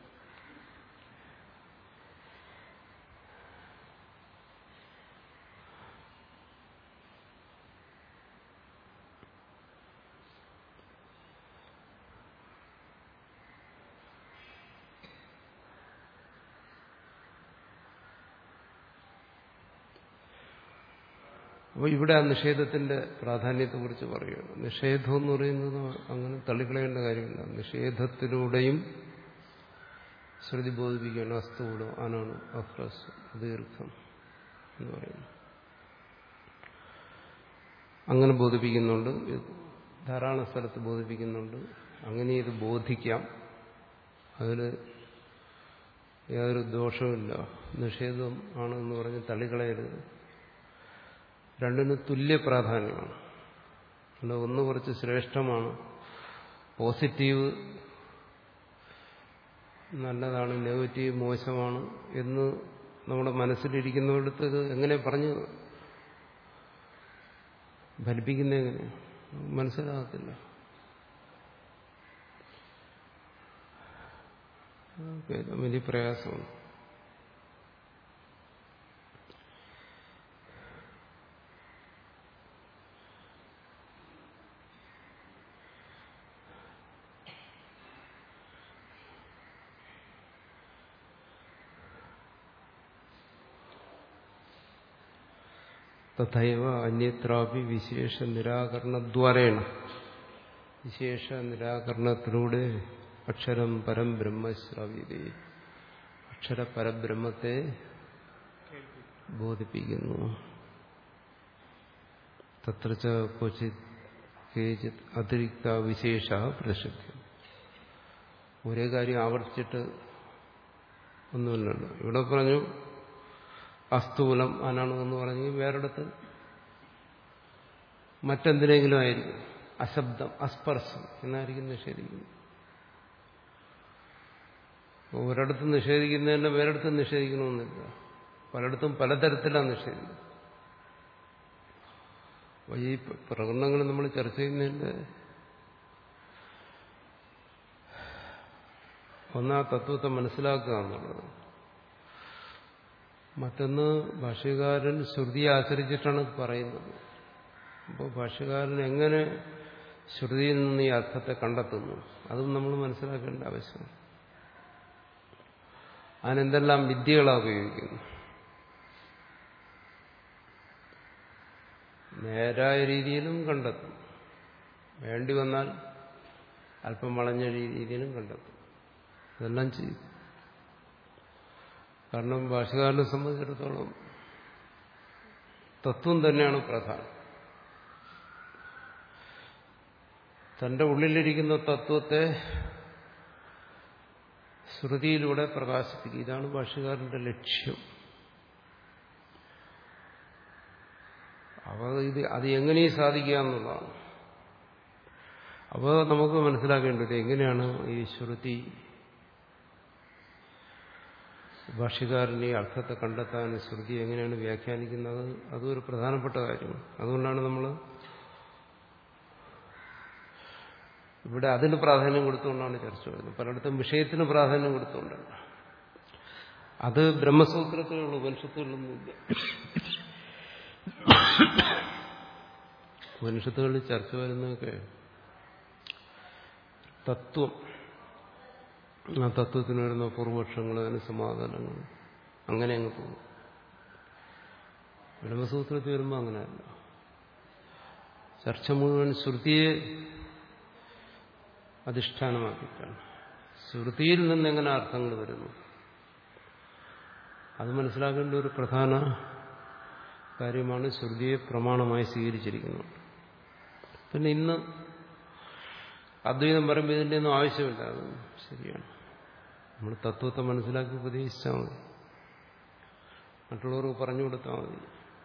അപ്പോൾ ഇവിടെ ആ നിഷേധത്തിന്റെ പ്രാധാന്യത്തെക്കുറിച്ച് പറയുകയാണ് നിഷേധം എന്ന് പറയുന്നത് അങ്ങനെ തള്ളിക്കളയേണ്ട കാര്യമില്ല നിഷേധത്തിലൂടെയും ശ്രുതി ബോധിപ്പിക്കുകയാണ് അസ്തുവിടോ അനാണ് അഹ്രസ് ദീർഘം എന്ന് പറയുന്നു അങ്ങനെ ബോധിപ്പിക്കുന്നുണ്ട് ഇത് ധാരാളം സ്ഥലത്ത് ബോധിപ്പിക്കുന്നുണ്ട് അങ്ങനെ ഇത് ബോധിക്കാം അതിൽ യാതൊരു ദോഷവുമില്ല നിഷേധം ആണെന്ന് പറഞ്ഞ് തള്ളിക്കളയരുത് രണ്ടിനും തുല്യ പ്രാധാന്യമാണ് അല്ല ഒന്ന് കുറച്ച് ശ്രേഷ്ഠമാണ് പോസിറ്റീവ് നല്ലതാണ് നെഗറ്റീവ് മോശമാണ് എന്ന് നമ്മുടെ മനസ്സിലിരിക്കുന്നിടത്ത് ഇത് എങ്ങനെ പറഞ്ഞു ഫലിപ്പിക്കുന്ന എങ്ങനെ മനസ്സിലാകത്തില്ല അതൊക്കെ വലിയ പ്രയാസമാണ് തഥൈവ അന്യത്രാപി വിശേഷ നിരാകരണദ്വാരേണ വിശേഷ നിരാകരണത്തിലൂടെ അക്ഷരം പരം ബ്രഹ്മശ്രാവ്യത അക്ഷര പരബ്രഹ്മത്തെ ബോധിപ്പിക്കുന്നു തത്ര ക്വചിത് കേചിത് അതിരിക്ത വിശേഷ പ്രസിദ്ധി ഒരേ കാര്യം ആവർത്തിച്ചിട്ട് ഒന്നുമില്ലല്ലോ ഇവിടെ പറഞ്ഞു അസ്തൂലം അനാണു എന്ന് പറഞ്ഞു വേറെടുത്ത് മറ്റെന്തിനെങ്കിലും ആയിരിക്കും അശബ്ദം അസ്പർശം എന്നായിരിക്കും നിഷേധിക്കുന്നത് ഒരിടത്തും നിഷേധിക്കുന്നതിന് വേറെടുത്തും നിഷേധിക്കണമെന്നില്ല പലയിടത്തും പലതരത്തിലാണ് നിഷേധിക്കുന്നത് അപ്പോൾ ഈ പ്രകടനങ്ങൾ നമ്മൾ ചർച്ച ചെയ്യുന്നതിൻ്റെ ഒന്ന് ആ തത്വത്തെ മനസ്സിലാക്കുക എന്നുള്ളത് മറ്റൊന്ന് ഭാഷ്യകാരൻ ശ്രുതിയെ ആചരിച്ചിട്ടാണ് പറയുന്നത് അപ്പോൾ ഭാഷ്യകാരൻ എങ്ങനെ ശ്രുതിയിൽ നിന്ന് ഈ അർത്ഥത്തെ കണ്ടെത്തുന്നു അതും നമ്മൾ മനസ്സിലാക്കേണ്ട ആവശ്യമാണ് അതിനെന്തെല്ലാം വിദ്യകളാണ് ഉപയോഗിക്കുന്നു നേരായ രീതിയിലും കണ്ടെത്തും വേണ്ടി വന്നാൽ അല്പം വളഞ്ഞ രീതിയിലും കണ്ടെത്തും ഇതെല്ലാം ചെയ്യും കാരണം ഭാഷകാരനെ സംബന്ധിച്ചിടത്തോളം തത്വം തന്നെയാണ് പ്രധാനം തന്റെ ഉള്ളിലിരിക്കുന്ന തത്വത്തെ ശ്രുതിയിലൂടെ പ്രകാശിപ്പിക്കുക ഇതാണ് ഭാഷകാരന്റെ ലക്ഷ്യം അപ്പോൾ ഇത് അത് എങ്ങനെ സാധിക്കുക എന്നുള്ളതാണ് അപ്പോൾ നമുക്ക് മനസ്സിലാക്കേണ്ടത് എങ്ങനെയാണ് ഈ ശ്രുതി ഭാഷ്യകാരൻ്റെ ഈ അർത്ഥത്തെ കണ്ടെത്താൻ ശ്രുതി എങ്ങനെയാണ് വ്യാഖ്യാനിക്കുന്നത് അതും ഒരു പ്രധാനപ്പെട്ട കാര്യമാണ് അതുകൊണ്ടാണ് നമ്മൾ ഇവിടെ അതിന് പ്രാധാന്യം കൊടുത്തുകൊണ്ടാണ് ചർച്ച വരുന്നത് പലയിടത്തും വിഷയത്തിന് പ്രാധാന്യം കൊടുത്തുകൊണ്ടല്ല അത് ബ്രഹ്മസൂത്രത്തിലുള്ള ഉപനിഷത്തുകളിലൊന്നുമില്ല ഉപനിഷത്തുകളിൽ ചർച്ച വരുന്നതൊക്കെ തത്വം ആ തത്വത്തിന് വരുന്ന പൂർവപക്ഷങ്ങൾ അതിന് സമാധാനങ്ങൾ അങ്ങനെ അങ്ങ് പോകും ബ്രഹ്മസൂത്രത്തിൽ വരുമ്പോൾ അങ്ങനെയല്ല ചർച്ച മുഴുവൻ ശ്രുതിയെ അധിഷ്ഠാനമാക്കിയിട്ടാണ് ശ്രുതിയിൽ നിന്ന് എങ്ങനെ അർത്ഥങ്ങൾ വരുന്നു അത് മനസ്സിലാക്കേണ്ട ഒരു പ്രധാന കാര്യമാണ് ശ്രുതിയെ പ്രമാണമായി സ്വീകരിച്ചിരിക്കുന്നത് പിന്നെ ഇന്ന് അദ്വൈതം പറയുമ്പോൾ ഇതിൻ്റെ ഒന്നും ആവശ്യമില്ല അത് ശരിയാണ് നമ്മൾ തത്വത്തെ മനസ്സിലാക്കി ഉപദേശിച്ചാൽ മതി മറ്റുള്ളവർക്ക് പറഞ്ഞു കൊടുത്താൽ മതി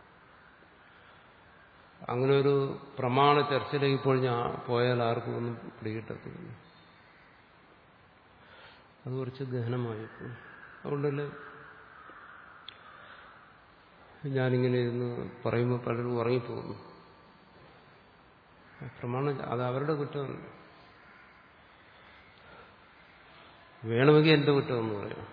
അങ്ങനെ ഒരു പ്രമാണ ചർച്ചയിലേക്ക് ഇപ്പോൾ ഞാൻ പോയാൽ ആർക്കും ഒന്നും പിടികിട്ടത്തില്ല അത് കുറച്ച് ഗഹനമായിപ്പോൾ അതുകൊണ്ടല്ലേ ഞാനിങ്ങനെ ഇരുന്ന് പറയുമ്പോൾ പലരും ഉറങ്ങിപ്പോകുന്നു പ്രമാണം അത് അവരുടെ കുറ്റമല്ല വേണമെങ്കിൽ എന്റെ കുറ്റമെന്ന് പറയാം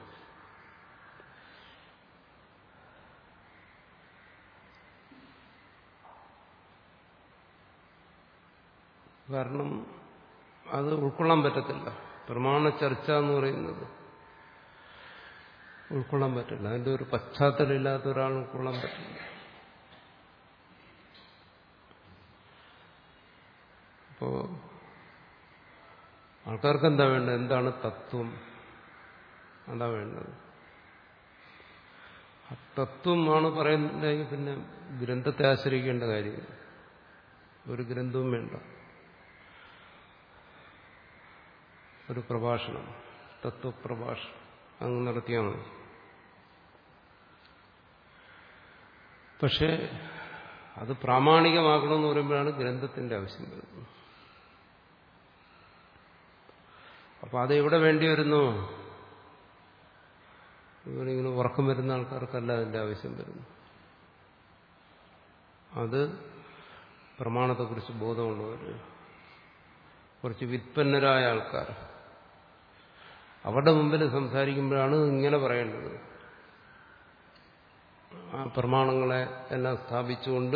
കാരണം അത് ഉൾക്കൊള്ളാൻ പറ്റത്തില്ല പ്രമാണ ചർച്ച എന്ന് പറയുന്നത് ഉൾക്കൊള്ളാൻ പറ്റില്ല അതിന്റെ ഒരു പശ്ചാത്തലം ഇല്ലാത്ത ഒരാൾ ഉൾക്കൊള്ളാൻ പറ്റില്ല അപ്പോ ആൾക്കാർക്ക് എന്താ വേണ്ടത് എന്താണ് തത്വം അതാ വേണ്ടത് ആ തത്വമാണ് പറയുന്നതെങ്കിൽ പിന്നെ ഗ്രന്ഥത്തെ ആശ്രയിക്കേണ്ട കാര്യമില്ല ഒരു ഗ്രന്ഥവും വേണ്ട ഒരു പ്രഭാഷണം തത്വപ്രഭാഷണം അങ്ങ് നടത്തിയാൽ മതി പക്ഷേ അത് പ്രാമാണികമാക്കണമെന്ന് പറയുമ്പോഴാണ് ഗ്രന്ഥത്തിന്റെ ആവശ്യം വരുന്നത് അപ്പൊ അത് എവിടെ വേണ്ടി വരുന്നു ഇങ്ങനെ ഉറക്കം വരുന്ന ആൾക്കാർക്കല്ല അതിന്റെ ആവശ്യം വരുന്നു അത് പ്രമാണത്തെക്കുറിച്ച് ബോധമുള്ളവർ കുറച്ച് വിത്പന്നരായ ആൾക്കാർ അവരുടെ മുമ്പിൽ സംസാരിക്കുമ്പോഴാണ് ഇങ്ങനെ പറയേണ്ടത് ആ പ്രമാണങ്ങളെ എല്ലാം സ്ഥാപിച്ചുകൊണ്ട്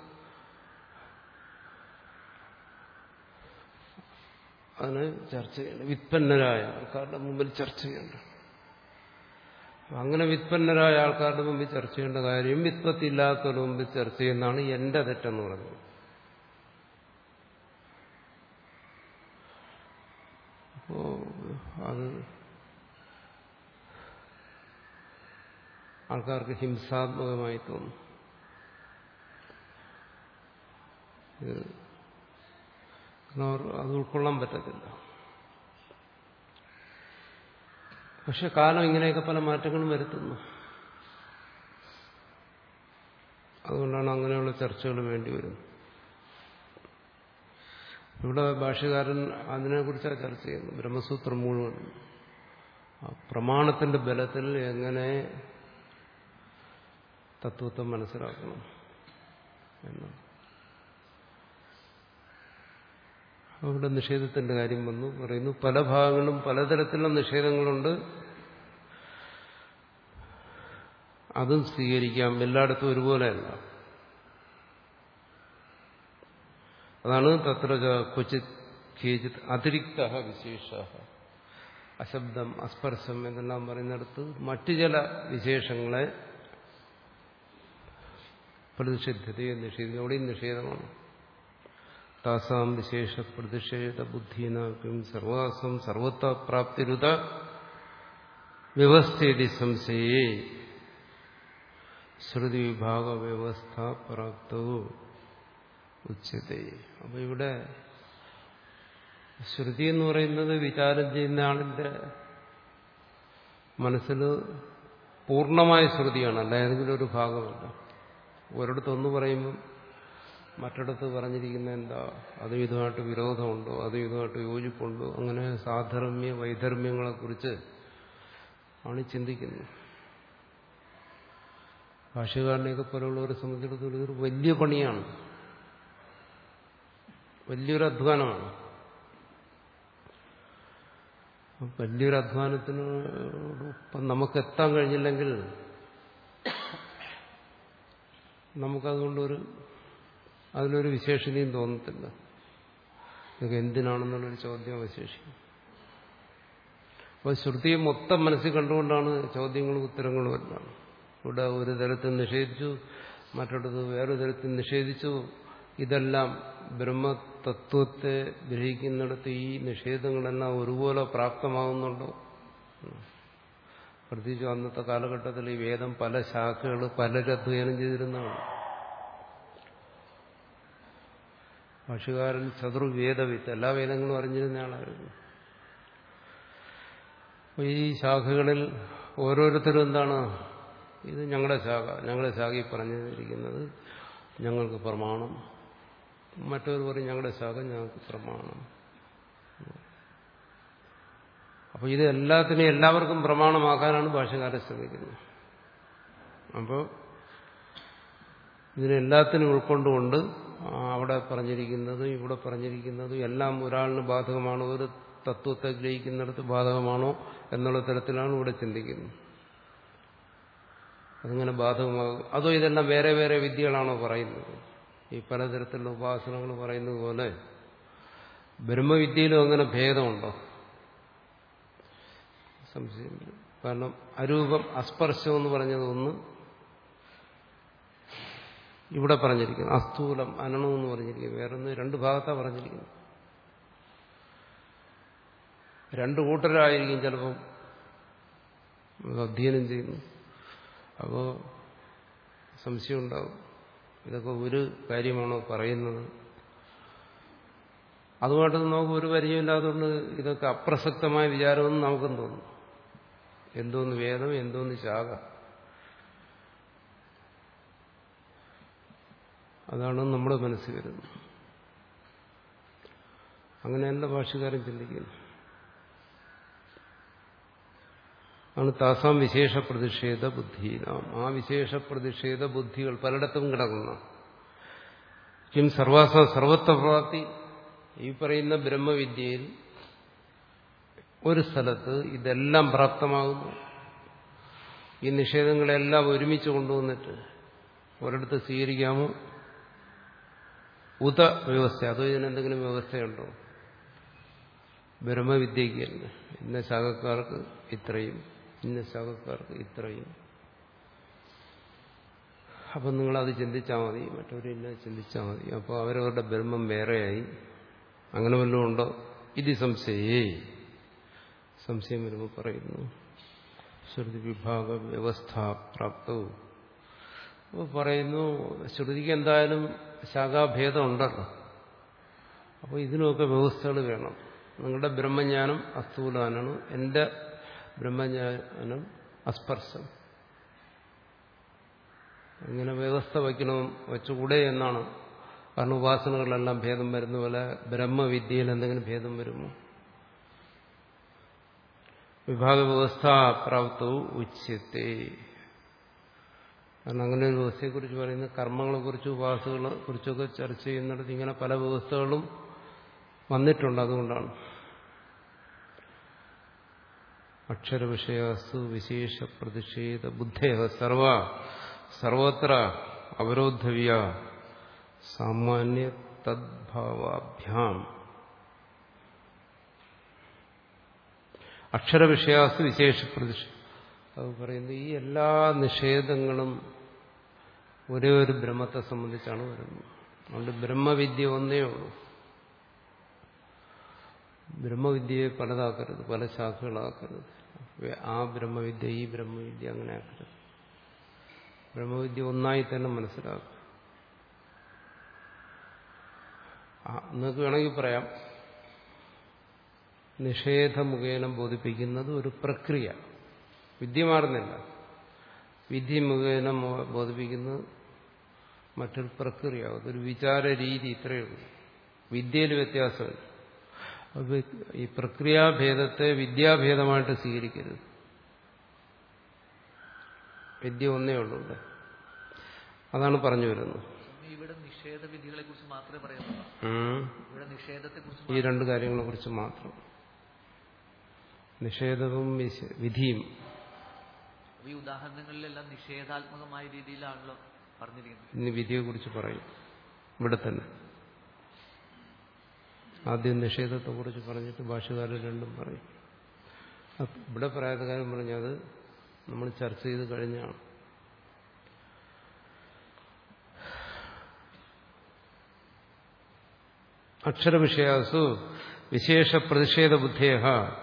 അതിന് ചർച്ച ചെയ്യേണ്ടത് വിത്പന്നരായ ആൾക്കാരുടെ മുമ്പിൽ ചർച്ച ചെയ്യേണ്ടത് അങ്ങനെ വിത്പന്നരായ ആൾക്കാരുടെ മുമ്പിൽ ചർച്ച ചെയ്യേണ്ട കാര്യം വിത്പത്തില്ലാത്തവരുടെ മുമ്പിൽ ചർച്ച ചെയ്യുന്നതാണ് എന്റെ തെറ്റെന്ന് പറഞ്ഞത് അപ്പോ അത് ആൾക്കാർക്ക് ഹിംസാത്മകമായി തോന്നും ഇത് കാരണം അവർ അത് ഉൾക്കൊള്ളാൻ പറ്റത്തില്ല പക്ഷെ കാലം ഇങ്ങനെയൊക്കെ പല മാറ്റങ്ങളും വരുത്തുന്നു അതുകൊണ്ടാണ് അങ്ങനെയുള്ള ചർച്ചകൾ വേണ്ടി വരുന്നത് ഇവിടെ ഭാഷകാരൻ അതിനെക്കുറിച്ചാണ് ചർച്ച ചെയ്യുന്നത് ബ്രഹ്മസൂത്രം മുഴുവൻ ആ പ്രമാണത്തിന്റെ ബലത്തിൽ എങ്ങനെ തത്വത്തെ മനസ്സിലാക്കണം എന്നാണ് അവിടെ നിഷേധത്തിന്റെ കാര്യം വന്നു പറയുന്നു പല ഭാഗങ്ങളും പലതരത്തിലുള്ള നിഷേധങ്ങളുണ്ട് അതും സ്വീകരിക്കാം എല്ലായിടത്തും ഒരുപോലെയല്ല അതാണ് തത്ര ക്വചിത് കേചിത് അതിരിക്ത വിശേഷ അശബ്ദം അസ്പർശം എന്നെല്ലാം പറയുന്നിടത്ത് മറ്റു ചില വിശേഷങ്ങളെ പ്രതിഷിദ്ധതയെ നിഷേധിക്കും അവിടെയും നിഷേധമാണ് താസാം വിശേഷ പ്രതിഷേധ ബുദ്ധീനാക്കും സർവാസം സർവത്ത പ്രാപ്തിരുത വ്യവസ്ഥേതി സംശയേ ശ്രുതി വിഭാഗ വ്യവസ്ഥ പ്രാപ്തവും ഉച്ചത്തെ അപ്പൊ ഇവിടെ ശ്രുതി എന്ന് പറയുന്നത് വിചാരം ചെയ്യുന്ന ആളിന്റെ മനസ്സിൽ പൂർണ്ണമായ ശ്രുതിയാണ് അല്ല ഏതെങ്കിലും ഒരു ഭാഗമല്ല ഒരിടത്ത് ഒന്ന് പറയുമ്പം മറ്റിടത്ത് പറഞ്ഞിരിക്കുന്ന എന്താ അതും ഇതുമായിട്ട് വിരോധമുണ്ടോ അതും ഇതുമായിട്ട് യോജിപ്പുണ്ടോ അങ്ങനെ സാധർമ്മ്യ വൈധർമ്മ്യങ്ങളെക്കുറിച്ച് ആണ് ചിന്തിക്കുന്നത് ഭാഷകാരനെയൊക്കെ പോലുള്ളവരെ സംബന്ധിച്ചിടത്തോളം ഇതൊരു വലിയ പണിയാണ് വലിയൊരു അധ്വാനമാണ് വലിയൊരു അധ്വാനത്തിന് ഇപ്പം നമുക്ക് എത്താൻ കഴിഞ്ഞില്ലെങ്കിൽ നമുക്കതുകൊണ്ടൊരു അതിനൊരു വിശേഷതയും തോന്നത്തില്ല ഇതൊക്കെ എന്തിനാണെന്നുള്ളൊരു ചോദ്യം അവശേഷിക്കും അപ്പോൾ ശ്രുതിയെ മൊത്തം മനസ്സിൽ കണ്ടുകൊണ്ടാണ് ചോദ്യങ്ങളും ഉത്തരങ്ങളും എല്ലാം ഇവിടെ ഒരു തരത്തിൽ നിഷേധിച്ചു മറ്റിടത്ത് വേറൊരു തരത്തിൽ നിഷേധിച്ചു ഇതെല്ലാം ബ്രഹ്മതത്വത്തെ ഗ്രഹിക്കുന്നിടത്ത് ഈ നിഷേധങ്ങളെല്ലാം ഒരുപോലെ പ്രാപ്തമാകുന്നുണ്ടോ പ്രത്യേകിച്ച് അന്നത്തെ കാലഘട്ടത്തിൽ ഈ വേദം പല ശാഖകൾ പലരും അധ്യയനം ചെയ്തിരുന്നതാണ് ഭാഷകാരൻ ചതുർവേദവിത്ത് എല്ലാ വേദങ്ങളും അറിഞ്ഞിരുന്ന ആളായിരുന്നു അപ്പോൾ ഈ ശാഖകളിൽ ഓരോരുത്തരും എന്താണ് ഇത് ഞങ്ങളുടെ ശാഖ ഞങ്ങളുടെ ശാഖയിൽ പറഞ്ഞിരിക്കുന്നത് ഞങ്ങൾക്ക് പ്രമാണം മറ്റൊരു പറയും ഞങ്ങളുടെ ശാഖ ഞങ്ങൾക്ക് പ്രമാണം അപ്പോൾ ഇത് എല്ലാത്തിനും എല്ലാവർക്കും പ്രമാണമാക്കാനാണ് ഭാഷകാരൻ ശ്രമിക്കുന്നത് അപ്പോൾ ഇതിനെല്ലാത്തിനും ഉൾക്കൊണ്ടുകൊണ്ട് അവിടെ പറഞ്ഞിരിക്കുന്നതും ഇവിടെ പറഞ്ഞിരിക്കുന്നതും എല്ലാം ഒരാളിന് ബാധകമാണോ ഒരു തത്വത്തെ ഗ്രഹിക്കുന്നിടത്ത് ബാധകമാണോ എന്നുള്ള തരത്തിലാണ് ഇവിടെ ചിന്തിക്കുന്നത് അതിങ്ങനെ ബാധകമാകും അതോ ഇതെല്ലാം വേറെ വേറെ വിദ്യകളാണോ പറയുന്നത് ഈ പലതരത്തിലുള്ള ഉപാസനകൾ പറയുന്നത് പോലെ ബ്രഹ്മവിദ്യയിലും അങ്ങനെ ഭേദമുണ്ടോ സംശയമില്ല കാരണം അരൂപം അസ്പർശം എന്ന് പറഞ്ഞത് ഒന്ന് ഇവിടെ പറഞ്ഞിരിക്കുന്നു അസ്ഥൂലം അനണം എന്ന് പറഞ്ഞിരിക്കുന്നു വേറൊന്ന് രണ്ട് ഭാഗത്താണ് പറഞ്ഞിരിക്കുന്നത് രണ്ടു കൂട്ടരായിരിക്കും ചിലപ്പം അധ്യയനം ചെയ്യുന്നു അപ്പോൾ സംശയം ഉണ്ടാവും ഇതൊക്കെ ഒരു കാര്യമാണോ പറയുന്നത് അതുമായിട്ട് നമുക്ക് ഒരു പരിചയമില്ലാത്തതുകൊണ്ട് ഇതൊക്കെ അപ്രസക്തമായ വിചാരമെന്ന് നമുക്കും തോന്നും എന്തോന്ന് വേദം എന്തോന്ന് ശാഖ അതാണ് നമ്മുടെ മനസ്സിൽ വരുന്നത് അങ്ങനെയല്ല ഭാഷകാരൻ ചിന്തിക്കുന്നു ആണ് താസാം വിശേഷ പ്രതിഷേധ ബുദ്ധിയിലാം ആ വിശേഷ പ്രതിഷേധ ബുദ്ധികൾ പലയിടത്തും കിടക്കുന്ന കിം സർവാസ സർവത്വപ്രാപ്തി ഈ പറയുന്ന ബ്രഹ്മവിദ്യയിൽ ഒരു സ്ഥലത്ത് ഇതെല്ലാം പ്രാപ്തമാകുന്നു ഈ നിഷേധങ്ങളെല്ലാം ഒരുമിച്ച് കൊണ്ടുവന്നിട്ട് ഒരിടത്ത് സ്വീകരിക്കാമോ ഉത വ്യവസ്ഥ അതോ ഇതിനെന്തെങ്കിലും വ്യവസ്ഥയുണ്ടോ ബ്രഹ്മവിദ്യയ്ക്ക് തന്നെ ഇന്ന ശാഖക്കാർക്ക് ഇത്രയും ഇന്ന ശാഖക്കാർക്ക് ഇത്രയും അപ്പം നിങ്ങളത് ചിന്തിച്ചാൽ മതി മറ്റവരില്ല ചിന്തിച്ചാൽ മതി അപ്പോൾ അവരവരുടെ ബ്രഹ്മം വേറെയായി അങ്ങനെ വല്ലതും ഉണ്ടോ ഇത് സംശയേ സംശയം വരുമ്പോൾ പറയുന്നു ശ്രുതി വിഭാഗ വ്യവസ്ഥ പ്രാപ്തവും അപ്പോൾ പറയുന്നു ശ്രുതിക്ക് എന്തായാലും ശാഖാഭേദം ഉണ്ടല്ലോ അപ്പോൾ ഇതിനൊക്കെ വ്യവസ്ഥകൾ വേണം നിങ്ങളുടെ ബ്രഹ്മജ്ഞാനം അസ്ഥൂലാനാണ് എൻ്റെ ബ്രഹ്മജ്ഞാനം അസ്പർശം ഇങ്ങനെ വ്യവസ്ഥ വയ്ക്കണം വെച്ചുകൂടെ എന്നാണ് കാരണം ഉപാസനകളിലെല്ലാം ഭേദം വരുന്ന പോലെ ബ്രഹ്മവിദ്യയിൽ എന്തെങ്കിലും ഭേദം വരുമോ വിഭാഗ വ്യവസ്ഥ പ്രാപ്തവും ഉച്ചത്തെ കാരണം അങ്ങനെ ഒരു വ്യവസ്ഥയെക്കുറിച്ച് പറയുന്ന കർമ്മങ്ങളെക്കുറിച്ചും ഉപാസകളെ കുറിച്ചൊക്കെ ചർച്ച ചെയ്യുന്നിടത്ത് ഇങ്ങനെ പല വ്യവസ്ഥകളും വന്നിട്ടുണ്ട് അതുകൊണ്ടാണ് അക്ഷരവിഷയാസു വിശേഷ പ്രതിഷേധ ബുദ്ധേഹ സർവ സർവത്ര അവരോധവ്യ സാമാന്യ തദ്ഭാവാഭ്യാം അക്ഷരവിഷയാസ് വിശേഷ പ്രതിഷേധ അത് പറയുന്നത് ഈ എല്ലാ നിഷേധങ്ങളും ഒരേ ഒരു ബ്രഹ്മത്തെ സംബന്ധിച്ചാണ് വരുന്നത് അതുകൊണ്ട് ബ്രഹ്മവിദ്യ ഒന്നേ ഉള്ളൂ ബ്രഹ്മവിദ്യയെ പലതാക്കരുത് പല ശാഖകളാക്കരുത് ആ ബ്രഹ്മവിദ്യ ഈ ബ്രഹ്മവിദ്യ അങ്ങനെ ആക്കരുത് ബ്രഹ്മവിദ്യ ഒന്നായി തന്നെ മനസ്സിലാക്കുക നിങ്ങൾക്ക് വേണമെങ്കിൽ പറയാം നിഷേധമുഖേന ബോധിപ്പിക്കുന്നത് ഒരു പ്രക്രിയ വിദ്യ മാറുന്നില്ല വിധി മുഖേന ബോധിപ്പിക്കുന്നത് മറ്റൊരു പ്രക്രിയ അതൊരു വിചാര രീതി ഇത്രയേ ഉള്ളൂ വിദ്യയിൽ വ്യത്യാസമില്ല ഈ പ്രക്രിയാഭേദത്തെ വിദ്യാഭേദമായിട്ട് സ്വീകരിക്കരുത് വിദ്യ ഒന്നേ ഉള്ളൂ ഇവിടെ അതാണ് പറഞ്ഞു വരുന്നത് ഇവിടെ നിഷേധ വിധികളെ കുറിച്ച് മാത്രമേ പറയുന്നുള്ളൂ ഉം. ഇവിടെ നിഷേധത്തെ കുറിച്ച് ഈ രണ്ട് കാര്യങ്ങളെ കുറിച്ച് മാത്രം നിഷേധവും വിശ- വിധിയും ഈ ഉദാഹരണങ്ങളിലെല്ലാം നിഷേധാത്മകമായ രീതിയിലാണല്ലോ പറഞ്ഞിരിക്കുന്നത് ഇനി വിധിയെക്കുറിച്ച് പറയും ഇവിടെ തന്നെ ആദ്യം നിഷേധത്തെക്കുറിച്ച് പറഞ്ഞിട്ട് ഭാഷകാരൻ രണ്ടും പറയും അപ്പ- ഇവിടെ പറയാത്ത കാര്യം പറഞ്ഞത് നമ്മൾ ചർച്ച ചെയ്ത് കഴിഞ്ഞാണ് അക്ഷരവിഷയാസു വിശേഷ പ്രതിഷേധ ബുദ്ധേഹ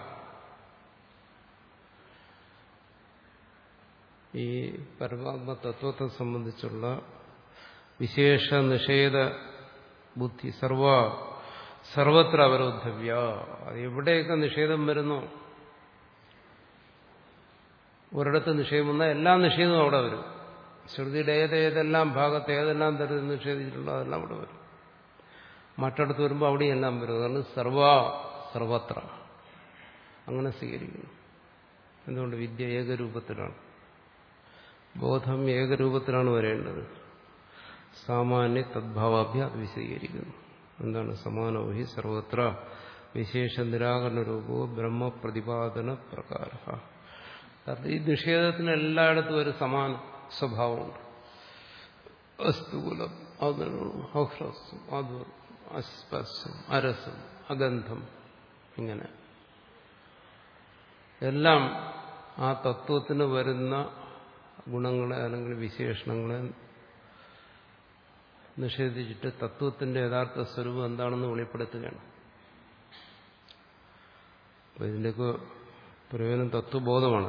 ഈ പരമാത്മ തത്വത്തെ സംബന്ധിച്ചുള്ള വിശേഷ നിഷേധ ബുദ്ധി സർവ സർവത്ര അവരോധവ്യ അത് എവിടെയൊക്കെ നിഷേധം വരുന്നു ഒരിടത്ത് നിഷേധം വന്നാൽ എല്ലാ നിഷേധവും അവിടെ വരും ശ്രുതിയുടെ ഏതേതെല്ലാം ഭാഗത്ത് ഏതെല്ലാം തരത്തിൽ നിഷേധിച്ചിട്ടുണ്ടോ അതെല്ലാം അവിടെ വരും മറ്റിടത്ത് വരുമ്പോൾ അവിടെയും എല്ലാം വരും അതാണ് സർവ സർവത്ര അങ്ങനെ സ്വീകരിക്കുന്നു എന്തുകൊണ്ട് വിദ്യ ഏകരൂപത്തിലാണ് ബോധം ഏകരൂപത്തിലാണ് വരേണ്ടത് സാമാന്യ തദ്ഭാവാഭ്യ അത് വിശദീകരിക്കുന്നു എന്താണ് സമാനോഹി സർവത്ര വിശേഷ നിരാകരണ രൂപോ ബ്രഹ്മപ്രതിപാദന പ്രകാര കാരണം ഈ നിഷേധത്തിന് എല്ലായിടത്തും ഒരു സമാന സ്വഭാവമുണ്ട് അസ്തുകുലം ഔഹ്രസ്സം അത് അസ്പർശം അരസം അഗന്ധം ഇങ്ങനെ എല്ലാം ആ തത്വത്തിന് വരുന്ന ഗുണങ്ങളെ അല്ലെങ്കിൽ വിശേഷണങ്ങളെ നിഷേധിച്ചിട്ട് തത്വത്തിന്റെ യഥാർത്ഥ സ്വരൂപം എന്താണെന്ന് വെളിപ്പെടുത്തുകയാണ് അപ്പൊ ഇതിന്റെയൊക്കെ പ്രയോജനം തത്വബോധമാണ്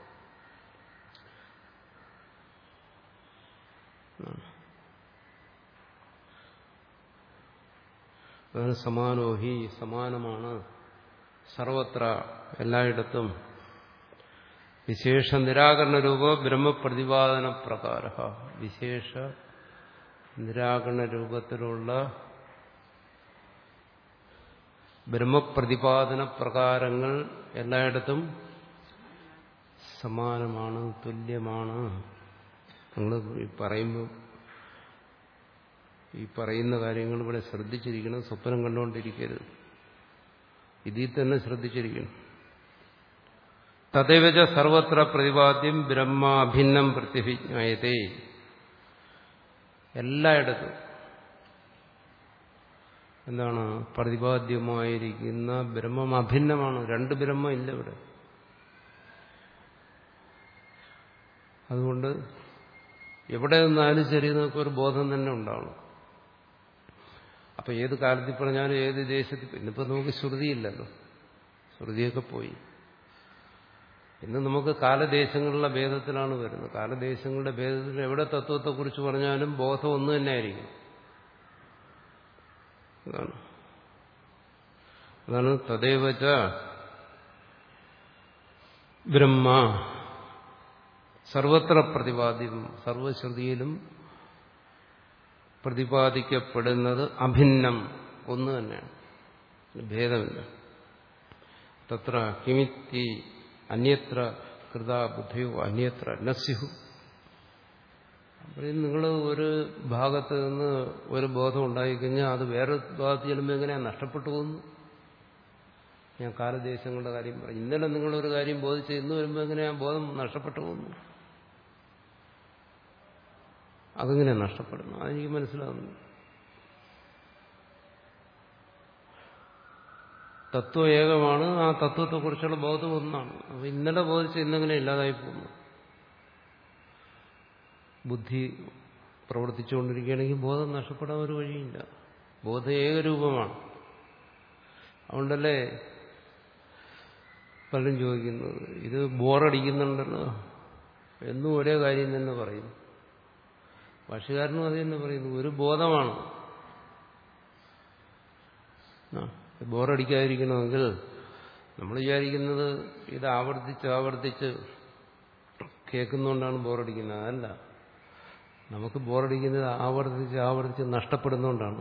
അതാണ് സമാനോഹി സമാനമാണ് സർവത്ര എല്ലായിടത്തും വിശേഷ നിരാകരണ രൂപ ബ്രഹ്മപ്രതിപാദന പ്രകാര വിശേഷ നിരാകരണ രൂപത്തിലുള്ള ബ്രഹ്മപ്രതിപാദന പ്രകാരങ്ങൾ എല്ലായിടത്തും സമാനമാണ് തുല്യമാണ് നിങ്ങൾ പറയുമ്പോൾ ഈ പറയുന്ന കാര്യങ്ങൾ ഇവിടെ ശ്രദ്ധിച്ചിരിക്കണം സ്വപ്നം കണ്ടുകൊണ്ടിരിക്കരുത് ഇതിൽ തന്നെ ശ്രദ്ധിച്ചിരിക്കണം തദൈവച സർവത്ര പ്രതിപാദ്യം ബ്രഹ്മാഭിന്നം പ്രത്യഭിജ്ഞായതേ എല്ലായിടത്തും എന്താണ് പ്രതിപാദ്യമായിരിക്കുന്ന ബ്രഹ്മം അഭിന്നമാണ് രണ്ട് ബ്രഹ്മം ഇല്ല ഇവിടെ അതുകൊണ്ട് എവിടെ നിന്നാലും ശരി നമുക്ക് ഒരു ബോധം തന്നെ ഉണ്ടാവണം അപ്പൊ ഏത് കാലത്തിൽ പറഞ്ഞാലും ഏത് ദേശത്തിൽ ഇന്നിപ്പോ നമുക്ക് ശ്രുതിയില്ലല്ലോ ശ്രുതിയൊക്കെ പോയി ഇന്ന് നമുക്ക് കാലദേശങ്ങളിലെ ഭേദത്തിലാണ് വരുന്നത് കാലദേശങ്ങളുടെ ഭേദത്തിൽ എവിടെ തത്വത്തെക്കുറിച്ച് പറഞ്ഞാലും ബോധം ഒന്ന് തന്നെ ആയിരിക്കും അതാണ് അതാണ് തദേവച്ച ബ്രഹ്മ സർവത്ര പ്രതിപാദ്യം സർവശ്രുതിയിലും പ്രതിപാദിക്കപ്പെടുന്നത് അഭിന്നം ഒന്ന് തന്നെയാണ് ഭേദമില്ല തത്ര കിമിത്തി അന്യത്ര കൃത ബുദ്ധിയോ അന്യത്ര നസ്യു അപ്പോൾ നിങ്ങൾ ഒരു ഭാഗത്ത് നിന്ന് ഒരു ബോധം ഉണ്ടായിക്കഴിഞ്ഞാൽ അത് വേറെ ഭാഗത്ത് ചെല്ലുമ്പോൾ എങ്ങനെയാണ് നഷ്ടപ്പെട്ടു പോകുന്നു ഞാൻ കാലദേശങ്ങളുടെ കാര്യം പറഞ്ഞു ഇന്നലെ നിങ്ങളൊരു കാര്യം ബോധിച്ച് ഇന്ന് വരുമ്പോൾ എങ്ങനെയാ ബോധം നഷ്ടപ്പെട്ടു പോകുന്നു അതെങ്ങനെ നഷ്ടപ്പെടുന്നു അതെനിക്ക് മനസ്സിലാകുന്നു തത്വം ഏകമാണ് ആ തത്വത്തെക്കുറിച്ചുള്ള ബോധം ഒന്നാണ് അപ്പൊ ഇന്നലെ ബോധിച്ച് ഇന്നെങ്ങനെ ഇല്ലാതായി പോകുന്നു ബുദ്ധി പ്രവർത്തിച്ചുകൊണ്ടിരിക്കുകയാണെങ്കിൽ ബോധം നഷ്ടപ്പെടാൻ ഒരു വഴിയില്ല ബോധം ഏകരൂപമാണ് അതുകൊണ്ടല്ലേ പലരും ചോദിക്കുന്നത് ഇത് ബോറടിക്കുന്നുണ്ടല്ലോ എന്നും ഒരേ കാര്യം തന്നെ പറയുന്നു ഭാഷകാരനും അത് തന്നെ പറയുന്നു ഒരു ബോധമാണ് ആ ബോറടിക്കാതിരിക്കണമെങ്കിൽ നമ്മൾ വിചാരിക്കുന്നത് ഇത് ആവർത്തിച്ച് ആവർത്തിച്ച് കേൾക്കുന്നതുകൊണ്ടാണ് ബോറടിക്കുന്നത് അതല്ല നമുക്ക് ബോറടിക്കുന്നത് ആവർത്തിച്ച് ആവർത്തിച്ച് നഷ്ടപ്പെടുന്നതുകൊണ്ടാണ്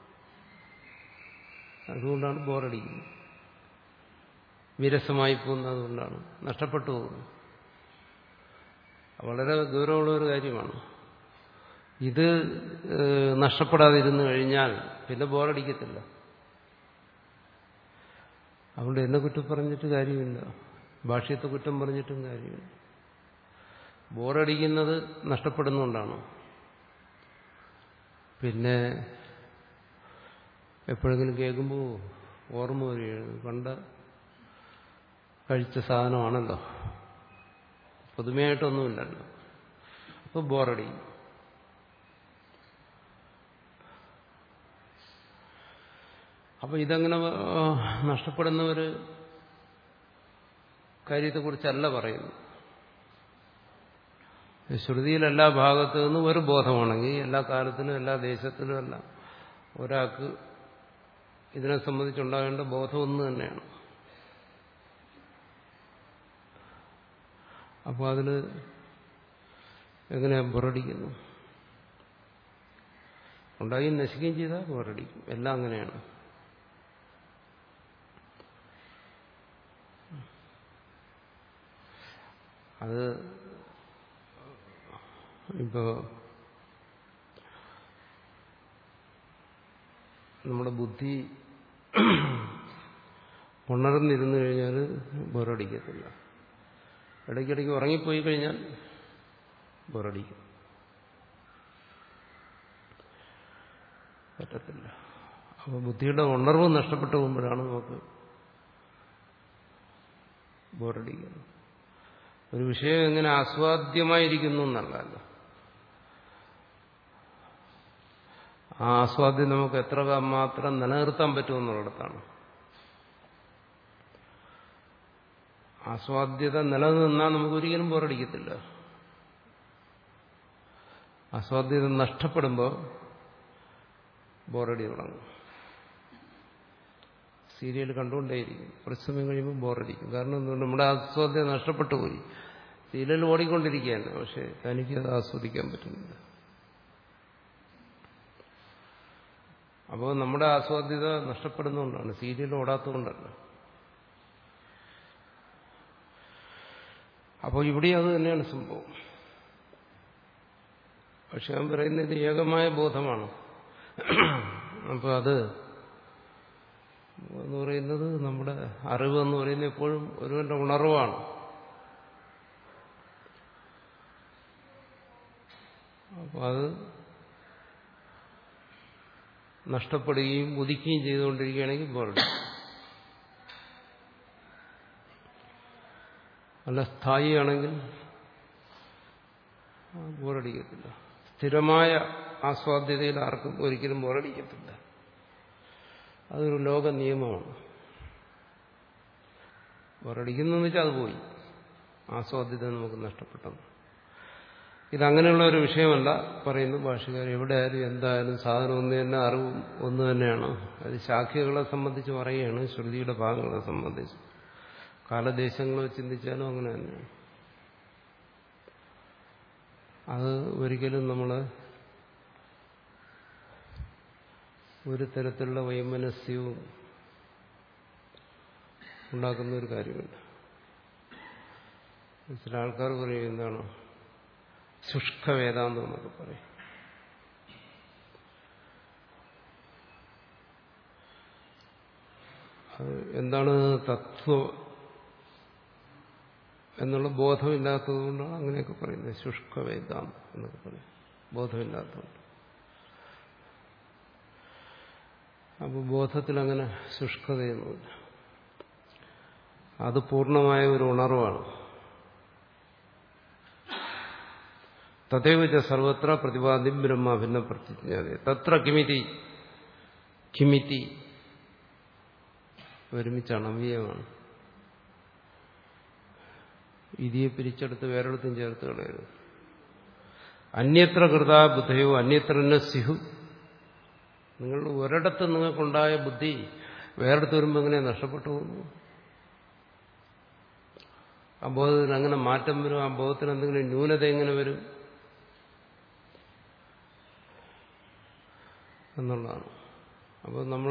അതുകൊണ്ടാണ് ബോറടിക്കുന്നത് വിരസമായി പോകുന്നത് കൊണ്ടാണ് നഷ്ടപ്പെട്ടു പോകുന്നത് വളരെ ഗൗരവമുള്ള ഒരു കാര്യമാണ് ഇത് നഷ്ടപ്പെടാതിരുന്നു കഴിഞ്ഞാൽ പിന്നെ ബോറടിക്കത്തില്ല അതുകൊണ്ട് എന്നെ കുറ്റം പറഞ്ഞിട്ട് കാര്യമില്ല ഭാഷ്യത്തെ കുറ്റം പറഞ്ഞിട്ടും കാര്യമില്ല ബോറടിക്കുന്നത് നഷ്ടപ്പെടുന്നുകൊണ്ടാണ് പിന്നെ എപ്പോഴെങ്കിലും കേൾക്കുമ്പോൾ ഓർമ്മ വരികയാണ് പണ്ട് കഴിച്ച സാധനമാണല്ലോ പുതുമയായിട്ടൊന്നുമില്ലല്ലോ അപ്പോൾ ബോറടി അപ്പൊ ഇതങ്ങനെ നഷ്ടപ്പെടുന്ന ഒരു കാര്യത്തെക്കുറിച്ചല്ല പറയുന്നു ശ്രുതിയിൽ എല്ലാ ഭാഗത്തു നിന്നും ഒരു ബോധമാണെങ്കിൽ എല്ലാ കാലത്തിലും എല്ലാ ദേശത്തിലും എല്ലാം ഒരാൾക്ക് ഇതിനെ സംബന്ധിച്ചുണ്ടാകേണ്ട ബോധം ഒന്ന് തന്നെയാണ് അപ്പോൾ അതിൽ എങ്ങനെ ബോറടിക്കുന്നു ഉണ്ടായി നശിക്കുകയും ചെയ്താൽ ബോറടിക്കും എല്ലാം അങ്ങനെയാണ് അത് ഇപ്പോ നമ്മുടെ ബുദ്ധി ഉണർന്നിരുന്നു കഴിഞ്ഞാൽ ബോറടിക്കത്തില്ല ഇടയ്ക്കിടയ്ക്ക് ഉറങ്ങിപ്പോയി കഴിഞ്ഞാൽ ബോറടിക്കും പറ്റത്തില്ല അപ്പോൾ ബുദ്ധിയുടെ ഉണർവ് നഷ്ടപ്പെട്ടു പോകുമ്പോഴാണ് നമുക്ക് ബോറടിക്കുന്നത് ഒരു വിഷയം എങ്ങനെ ആസ്വാദ്യമായിരിക്കുന്നു എന്നല്ല ആ ആസ്വാദ്യം നമുക്ക് എത്ര മാത്രം നിലനിർത്താൻ പറ്റുമെന്നുള്ളിടത്താണ് ആസ്വാദ്യത നിലനിന്നാൽ നമുക്ക് ഒരിക്കലും ബോറടിക്കത്തില്ല ആസ്വാദ്യത നഷ്ടപ്പെടുമ്പോൾ ബോറടി തുടങ്ങും സീരിയൽ കണ്ടുകൊണ്ടേയിരിക്കും കുറച്ച് സമയം കഴിയുമ്പോൾ ബോറടിക്കും കാരണം എന്തുകൊണ്ട് നമ്മുടെ ആസ്വാദ്യത നഷ്ടപ്പെട്ടു പോയി സീരിയൽ ഓടിക്കൊണ്ടിരിക്കുകയാണ് പക്ഷെ തനിക്ക് അത് ആസ്വദിക്കാൻ പറ്റുന്നില്ല അപ്പോൾ നമ്മുടെ ആസ്വാദ്യത നഷ്ടപ്പെടുന്നതുകൊണ്ടാണ് സീരിയൽ ഓടാത്തതുകൊണ്ടല്ല അപ്പോൾ ഇവിടെ അത് തന്നെയാണ് സംഭവം പക്ഷെ ഞാൻ പറയുന്നത് ഏകമായ ബോധമാണ് അപ്പോൾ അത് എന്ന് പറയുന്നത് നമ്മുടെ അറിവ് എന്ന് പറയുന്നത് എപ്പോഴും ഒരുവന്റെ ഉണർവാണ് അപ്പോൾ അത് നഷ്ടപ്പെടുകയും ഉദിക്കുകയും ചെയ്തുകൊണ്ടിരിക്കുകയാണെങ്കിൽ ബോറടി അല്ല സ്ഥായിയാണെങ്കിൽ ബോറടിക്കത്തില്ല സ്ഥിരമായ ആസ്വാദ്യതയിൽ ആർക്കും ഒരിക്കലും ബോറടിക്കത്തില്ല അതൊരു ലോക നിയമമാണ് ബോറടിക്കുന്നു വെച്ചാൽ അത് പോയി ആസ്വാദ്യത നമുക്ക് നഷ്ടപ്പെട്ടത് ഇതങ്ങനെയുള്ള ഒരു വിഷയമല്ല പറയുന്നു ഭാഷകാർ എവിടെയായാലും എന്തായാലും സാധനം ഒന്ന് തന്നെ അറിവ് ഒന്ന് തന്നെയാണ് അത് ശാഖകളെ സംബന്ധിച്ച് പറയുകയാണ് ശ്രുതിയുടെ ഭാഗങ്ങളെ സംബന്ധിച്ച് കാലദേശങ്ങളെ ചിന്തിച്ചാലും അങ്ങനെ തന്നെയാണ് അത് ഒരിക്കലും നമ്മൾ ഒരു തരത്തിലുള്ള വൈമനസ്യവും ഉണ്ടാക്കുന്ന ഒരു കാര്യമില്ല ചില ആൾക്കാർ പറയും എന്താണ് ശുഷ്ക വേദാന്തം എന്നൊക്കെ പറയും അത് എന്താണ് തത്വം എന്നുള്ള ബോധമില്ലാത്തതുകൊണ്ടാണ് അങ്ങനെയൊക്കെ പറയുന്നത് ശുഷ്ക വേദാന്തം എന്നൊക്കെ പറയും ബോധമില്ലാത്തതുകൊണ്ട് അപ്പോൾ ബോധത്തിൽ അങ്ങനെ ശുഷ്കതയൊന്നുമില്ല അത് പൂർണ്ണമായ ഒരു ഉണർവാണ് തഥൈവ സർവത്ര പ്രതിപാദ്യം ബ്രഹ്മ ഭിന്ന പ്രതിജ്ഞാതെ തത്ര കിമിതി കിമിതി ഒരുമിച്ചാണ് അവ്യയമാണ് ഇതിയെ പിരിച്ചെടുത്ത് വേറെടുത്തും ചേർത്ത് കളയരുത് അന്യത്ര കൃതാ ബുദ്ധയോ അന്യത്ര സ്യുഹു നിങ്ങൾ ഒരിടത്ത് നിങ്ങൾക്കുണ്ടായ ബുദ്ധി വേറെടുത്ത് വരുമ്പോൾ എങ്ങനെ നഷ്ടപ്പെട്ടു പോകുന്നു ആ ബോധത്തിന് അങ്ങനെ മാറ്റം വരും ആ ബോധത്തിന് എന്തെങ്കിലും ന്യൂനത എങ്ങനെ വരും എന്നുള്ളതാണ് അപ്പോൾ നമ്മൾ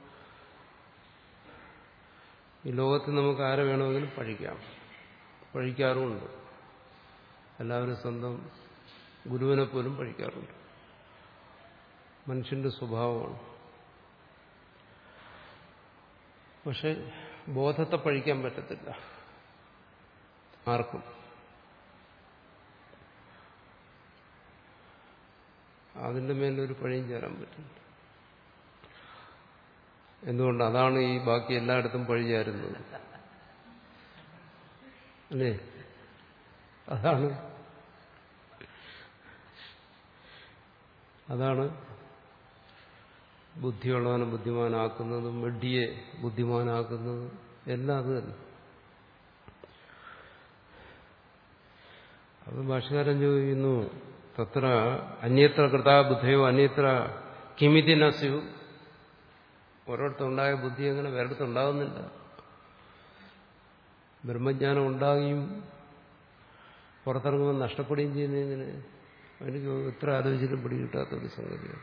ഈ ലോകത്ത് നമുക്ക് ആരെ വേണമെങ്കിലും പഴിക്കാം പഴിക്കാറുമുണ്ട് എല്ലാവരും സ്വന്തം ഗുരുവിനെ പോലും പഴിക്കാറുണ്ട് മനുഷ്യന്റെ സ്വഭാവമാണ് പക്ഷെ ബോധത്തെ പഴിക്കാൻ പറ്റത്തില്ല ആർക്കും അതിന്റെ മേലൊരു പഴിയും ചേരാൻ പറ്റില്ല എന്തുകൊണ്ട് അതാണ് ഈ ബാക്കി എല്ലായിടത്തും പഴി ചേരുന്നത് അല്ലേ അതാണ് അതാണ് ബുദ്ധിയുള്ളവനെ ബുദ്ധിമാനാക്കുന്നതും വെഡ്ഡിയെ ബുദ്ധിമാനാക്കുന്നതും എല്ലാം അത് തന്നെ അത് ഭാഷകാരൻ ചോദിക്കുന്നു തത്ര അന്യത്ര കൃതാ ബുദ്ധിയോ അന്യത്ര കിമിതി നസ്യു ഒരിടത്തുണ്ടായ ബുദ്ധി അങ്ങനെ വേറിടത്തുണ്ടാകുന്നില്ല ബ്രഹ്മജ്ഞാനം ഉണ്ടാകുകയും പുറത്തിറങ്ങുമ്പോൾ നഷ്ടപ്പെടുകയും ചെയ്യുന്നതിന് എനിക്ക് എത്ര ആലോചിച്ചിട്ടും പിടികിട്ടാത്ത ഒരു സംഗതിയാണ്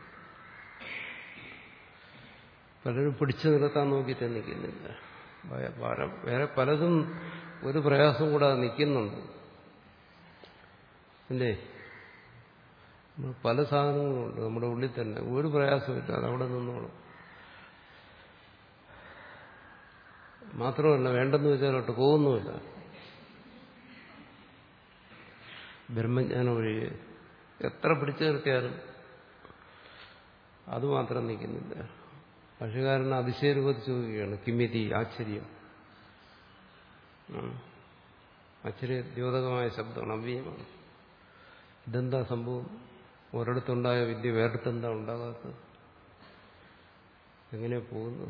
പലരും പിടിച്ചു നിർത്താൻ നോക്കിയിട്ട് നിൽക്കുന്നില്ല വേറെ പലതും ഒരു പ്രയാസം കൂടാതെ നിൽക്കുന്നുണ്ട് അല്ലേ പല സാധനങ്ങളുണ്ട് നമ്മുടെ ഉള്ളിൽ തന്നെ ഒരു പ്രയാസമില്ല അതവിടെ നിന്നോളും മാത്രമല്ല വേണ്ടെന്ന് വെച്ചാലോട്ട് പോകുന്നുമില്ല ബ്രഹ്മജ്ഞാനം ഒഴികെ എത്ര പിടിച്ചു നിർത്തിയാലും അത് മാത്രം നിൽക്കുന്നില്ല ഭാഷകാരൻ അതിശയരൂപത്തിൽ ചോദിക്കുകയാണ് കിമിതി ആശ്ചര്യം ആശ്ചര്യ ദ്യോതകമായ ശബ്ദമാണ് അവ്യയമാണ് ഇതെന്താ സംഭവം ഒരിടത്തുണ്ടായ വിദ്യ വേറിടത്തെന്താ ഉണ്ടാകാത്തത് എങ്ങനെ പോകുന്നു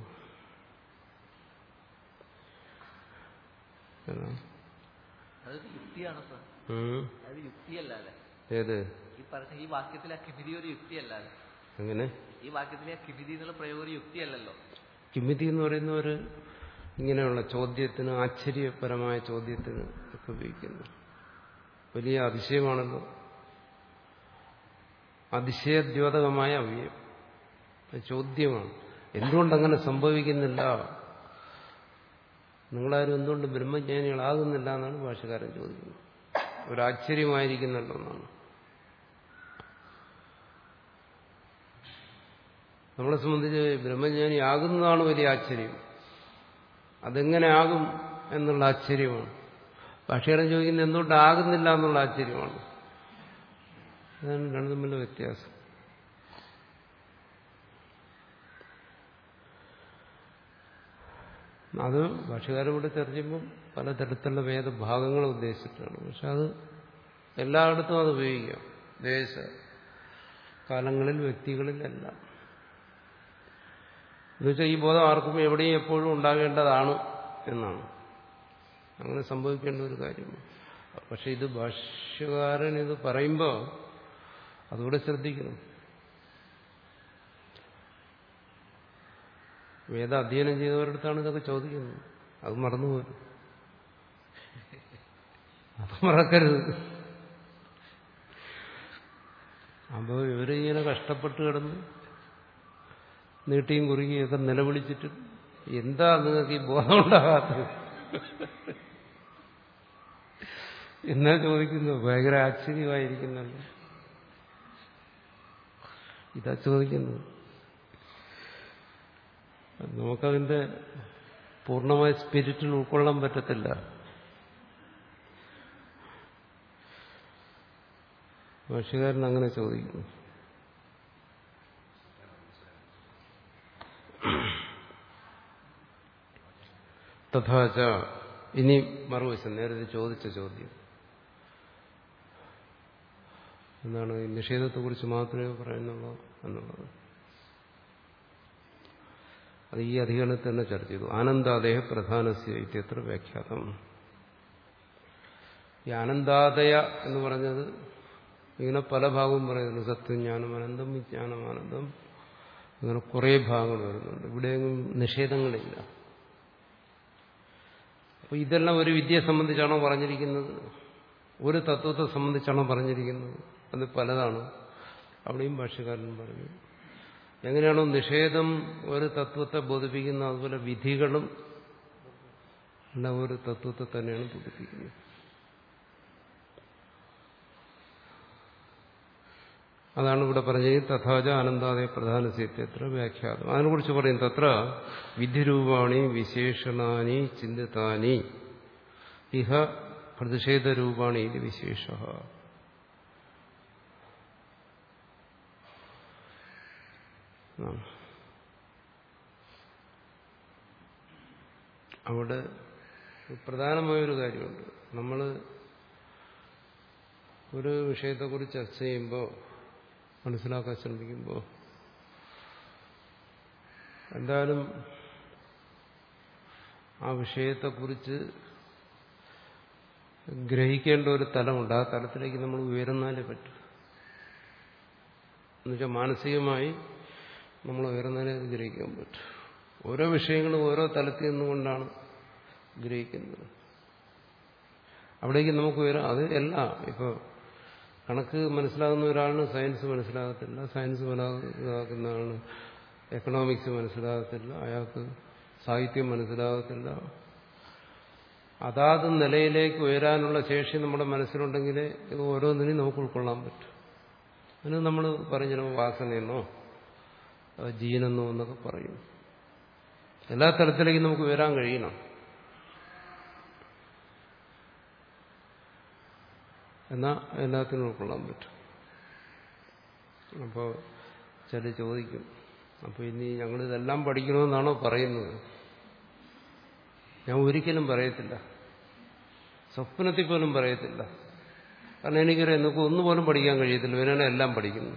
അത് യുക്തിയാണ് സർ അത് യുക്തിയല്ല അല്ലേ ഏത് ഈ പറഞ്ഞ ഈ വാക്യത്തിലെ കിമിതി ഒരു യുക്തിയല്ല അല്ലേ എങ്ങനെ ഈ വാക്യത്തിലെ കിമിതി എന്നുള്ള പ്രയോഗം ഒരു യുക്തിയല്ലല്ലോ കിമിതി എന്ന് പറയുന്ന ഒരു ഇങ്ങനെയുള്ള ചോദ്യത്തിന് ആശ്ചര്യപരമായ ചോദ്യത്തിന് ഒക്കെ ഉപയോഗിക്കുന്നു വലിയ അതിശയമാണല്ലോ അതിശയദ്യോതകമായ അവ്യയം ചോദ്യമാണ് എന്തുകൊണ്ടങ്ങനെ സംഭവിക്കുന്നില്ല നിങ്ങളാരും എന്തുകൊണ്ട് ബ്രഹ്മജ്ഞാനികളാകുന്നില്ല എന്നാണ് ഭാഷകാരൻ ചോദിക്കുന്നത് ഒരാശ്ചര്യമായിരിക്കുന്നല്ലോ എന്നാണ് നമ്മളെ സംബന്ധിച്ച് ബ്രഹ്മജ്ഞാനി ആകുന്നതാണ് വലിയ ആശ്ചര്യം അതെങ്ങനെ ആകും എന്നുള്ള ആശ്ചര്യമാണ് ഭാഷകാരൻ ചോദിക്കുന്നത് എന്തുകൊണ്ട് ആകുന്നില്ല എന്നുള്ള ആശ്ചര്യമാണ് അതാണ് രണ്ടു തമ്മിലുള്ള വ്യത്യാസം അത് ഭാഷകാരോട് ചർച്ച ചെയ്യുമ്പോൾ പലതരത്തിലുള്ള വേദഭാഗങ്ങൾ ഉദ്ദേശിച്ചിട്ടാണ് പക്ഷെ അത് എല്ലായിടത്തും അത് ഉപയോഗിക്കാം ദേശ കാലങ്ങളിൽ വ്യക്തികളിലെല്ലാം എന്നുവെച്ചാൽ ഈ ബോധം ആർക്കും എവിടെയും എപ്പോഴും ഉണ്ടാകേണ്ടതാണ് എന്നാണ് അങ്ങനെ സംഭവിക്കേണ്ട ഒരു കാര്യമാണ് പക്ഷെ ഇത് ഭാഷ്യകാരൻ ഇത് പറയുമ്പോൾ അതുകൂടെ ശ്രദ്ധിക്കണം വേദ അധ്യയനം ചെയ്തവരടുത്താണ് ഇതൊക്കെ ചോദിക്കുന്നത് അത് മറന്നുപോലും അത് മറക്കരുത് അപ്പോൾ ഇവരിങ്ങനെ കഷ്ടപ്പെട്ട് കിടന്ന് നീട്ടിയും കുറുകിയൊക്കെ നിലവിളിച്ചിട്ട് എന്താ നിങ്ങൾക്ക് ഈ ബോധം ഉണ്ടാകാത്തത് എന്നാ ചോദിക്കുന്നു ഭയങ്കര ആശ്ചര്യമായിരിക്കുന്നല്ലോ ഇതാ ചോദിക്കുന്നത് നമുക്കതിന്റെ പൂർണ്ണമായ സ്പിരിറ്റിൽ ഉൾക്കൊള്ളാൻ പറ്റത്തില്ല ഭാഷകാരൻ അങ്ങനെ ചോദിക്കുന്നു തഥാച ഇനി മറുവശം നേരത്തെ ചോദിച്ച ചോദ്യം എന്താണ് ഈ നിഷേധത്തെക്കുറിച്ച് മാത്രമേ പറയുന്നുള്ളൂ എന്നുള്ളത് അത് ഈ അധികരണത്തിൽ തന്നെ ചർച്ച ചെയ്തു ആനന്ദാദേഹ പ്രധാനസ്യ ഇത്യത്ര വ്യാഖ്യാതം ഈ ആനന്ദാദയ എന്ന് പറഞ്ഞത് ഇങ്ങനെ പല ഭാഗവും പറയുന്നു സത്യജ്ഞാനം അനന്തം വിജ്ഞാനം ആനന്ദം അങ്ങനെ കുറേ ഭാഗങ്ങൾ വരുന്നുണ്ട് ഇവിടെയൊന്നും നിഷേധങ്ങളില്ല അപ്പോൾ ഇതെല്ലാം ഒരു വിദ്യയെ സംബന്ധിച്ചാണോ പറഞ്ഞിരിക്കുന്നത് ഒരു തത്വത്തെ സംബന്ധിച്ചാണോ പറഞ്ഞിരിക്കുന്നത് അത് പലതാണ് അവിടെയും ഭാഷ്യക്കാരൻ പറഞ്ഞു എങ്ങനെയാണോ നിഷേധം ഒരു തത്വത്തെ ബോധിപ്പിക്കുന്നത് അതുപോലെ വിധികളും എല്ലാം ഒരു തത്വത്തെ തന്നെയാണ് ബോധിപ്പിക്കുന്നത് അതാണ് ഇവിടെ പറഞ്ഞത് തഥാച ആനന്ദാദയ പ്രധാന സത്യത്ര വ്യാഖ്യാതം അതിനെക്കുറിച്ച് പറയും തത്ര വിധിരൂപാണി വിശേഷണാനി ചിന്തിതാനി ഇഹ പ്രതിഷേധരൂപാണി ഇത് വിശേഷ അവിടെ പ്രധാനമായൊരു കാര്യമുണ്ട് നമ്മൾ ഒരു വിഷയത്തെക്കുറിച്ച് ചർച്ച ചെയ്യുമ്പോൾ മനസ്സിലാക്കാൻ ശ്രമിക്കുമ്പോൾ എന്തായാലും ആ വിഷയത്തെക്കുറിച്ച് ഗ്രഹിക്കേണ്ട ഒരു തലമുണ്ട് ആ തലത്തിലേക്ക് നമ്മൾ ഉയർന്നാലേ പറ്റൂ എന്നുവെച്ചാൽ മാനസികമായി നമ്മൾ ഉയർന്നാലേ അത് ഗ്രഹിക്കാൻ പറ്റും ഓരോ വിഷയങ്ങളും ഓരോ തലത്തിൽ നിന്നുകൊണ്ടാണ് ഗ്രഹിക്കുന്നത് അവിടേക്ക് നമുക്ക് ഉയരാം അത് എല്ലാം ഇപ്പോൾ കണക്ക് മനസ്സിലാകുന്ന ഒരാളിന് സയൻസ് മനസ്സിലാകത്തില്ല സയൻസ് മനസ്സിലാക്കുന്ന ആളിന് എക്കണോമിക്സ് മനസ്സിലാകത്തില്ല അയാൾക്ക് സാഹിത്യം മനസ്സിലാകത്തില്ല അതാത് നിലയിലേക്ക് ഉയരാനുള്ള ശേഷി നമ്മുടെ മനസ്സിലുണ്ടെങ്കിൽ ഇത് ഓരോന്നിനെയും നമുക്ക് ഉൾക്കൊള്ളാൻ പറ്റും അതിന് നമ്മൾ പറഞ്ഞു വാസനയെന്നോ ജീനെന്നോ എന്നൊക്കെ പറയും എല്ലാ തലത്തിലേക്കും നമുക്ക് ഉയരാൻ കഴിയണം എന്നാൽ എല്ലാത്തിനും ഉൾക്കൊള്ളാൻ പറ്റും അപ്പോൾ ചില ചോദിക്കും അപ്പോൾ ഇനി ഞങ്ങളിതെല്ലാം പഠിക്കണമെന്നാണോ പറയുന്നത് ഞാൻ ഒരിക്കലും പറയത്തില്ല സ്വപ്നത്തിൽ പോലും പറയത്തില്ല കാരണം എനിക്കറിയാം നിങ്ങൾക്ക് ഒന്നുപോലും പഠിക്കാൻ കഴിയത്തില്ല ഇവനാണ് എല്ലാം പഠിക്കുന്നത്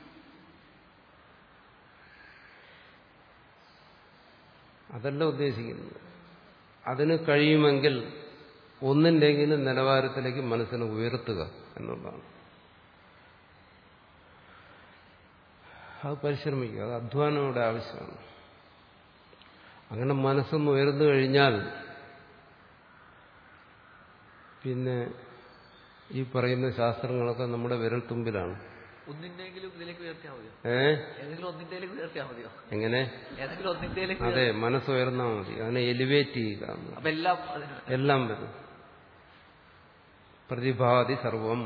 അതല്ല ഉദ്ദേശിക്കുന്നത് അതിന് കഴിയുമെങ്കിൽ ഒന്നിൻ്റെങ്കിലും നിലവാരത്തിലേക്ക് മനസ്സിനെ ഉയർത്തുക എന്നുള്ളതാണ് അത് പരിശ്രമിക്കുക അത് അധ്വാനങ്ങളുടെ ആവശ്യമാണ് അങ്ങനെ മനസ്സൊന്ന് ഉയർന്നു കഴിഞ്ഞാൽ പിന്നെ ഈ പറയുന്ന ശാസ്ത്രങ്ങളൊക്കെ നമ്മുടെ വിരൽത്തുമ്പിലാണ് ഒന്നിന്റെങ്കിലും ഇതിലേക്ക് ഉയർത്തിയാൽ മതിയോ ഏ ഏതെങ്കിലും ഒന്നിന്റെയിലേക്ക് ഉയർത്തിയാൽ മതിയോ എങ്ങനെ ഏതെങ്കിലും ഒന്നിന്റെയിലേക്ക് അതെ മനസ്സ് ഉയർന്നാൽ മതി അതിനെ എലിവേറ്റ് ചെയ്യുക എന്ന്. അപ്പൊ എല്ലാം അതിന് എല്ലാം വരും പ്രതിഭാതി സർവം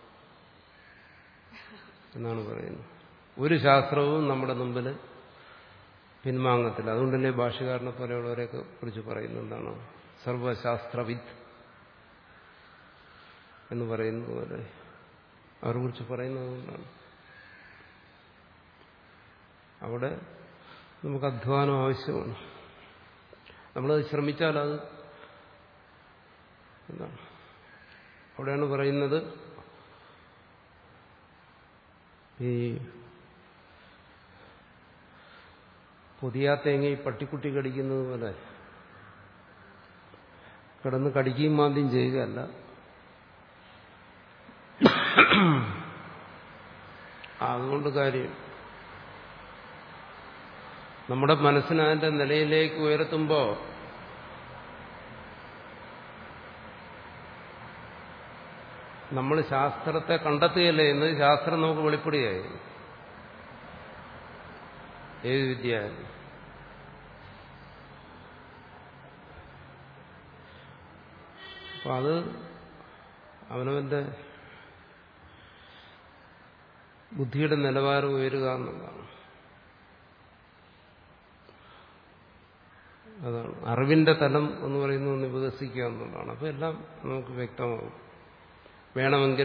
എന്നാണ് പറയുന്നത് ഒരു ശാസ്ത്രവും നമ്മുടെ മുമ്പിൽ പിൻവാങ്ങത്തില്ല അതുകൊണ്ട് തന്നെ ഭാഷകാരനെ പോലെയുള്ളവരെയൊക്കെ കുറിച്ച് പറയുന്നതാണ് സർവശാസ്ത്രവിദ് എന്ന് പറയുന്നത് പോലെ അവരെ കുറിച്ച് പറയുന്നത് കൊണ്ടാണ് അവിടെ നമുക്ക് അധ്വാനം ആവശ്യമാണ് നമ്മളത് ശ്രമിച്ചാൽ അത് എന്താണ് അവിടെയാണ് പറയുന്നത് ഈ പുതിയ തേങ്ങ ഈ പട്ടിക്കുട്ടി കടിക്കുന്നത് പോലെ കിടന്ന് കടിക്കുകയും മാന്തിയും ചെയ്യുകയല്ല അതുകൊണ്ട് കാര്യം നമ്മുടെ മനസ്സിനെ അതിന്റെ നിലയിലേക്ക് ഉയർത്തുമ്പോൾ നമ്മൾ ശാസ്ത്രത്തെ കണ്ടെത്തുകയല്ലേ എന്ന് ശാസ്ത്രം നമുക്ക് വെളിപ്പെടുകയായി ഏത് വിദ്യയായാലും അപ്പൊ അത് അവനവന്റെ ബുദ്ധിയുടെ നിലവാരം ഉയരുക എന്നുള്ളതാണ് അതാണ് അറിവിന്റെ തലം എന്ന് പറയുന്നത് ഒന്ന് വികസിക്കുക എന്നുള്ളതാണ് അപ്പൊ എല്ലാം നമുക്ക് വ്യക്തമാകും വേണമെങ്കിൽ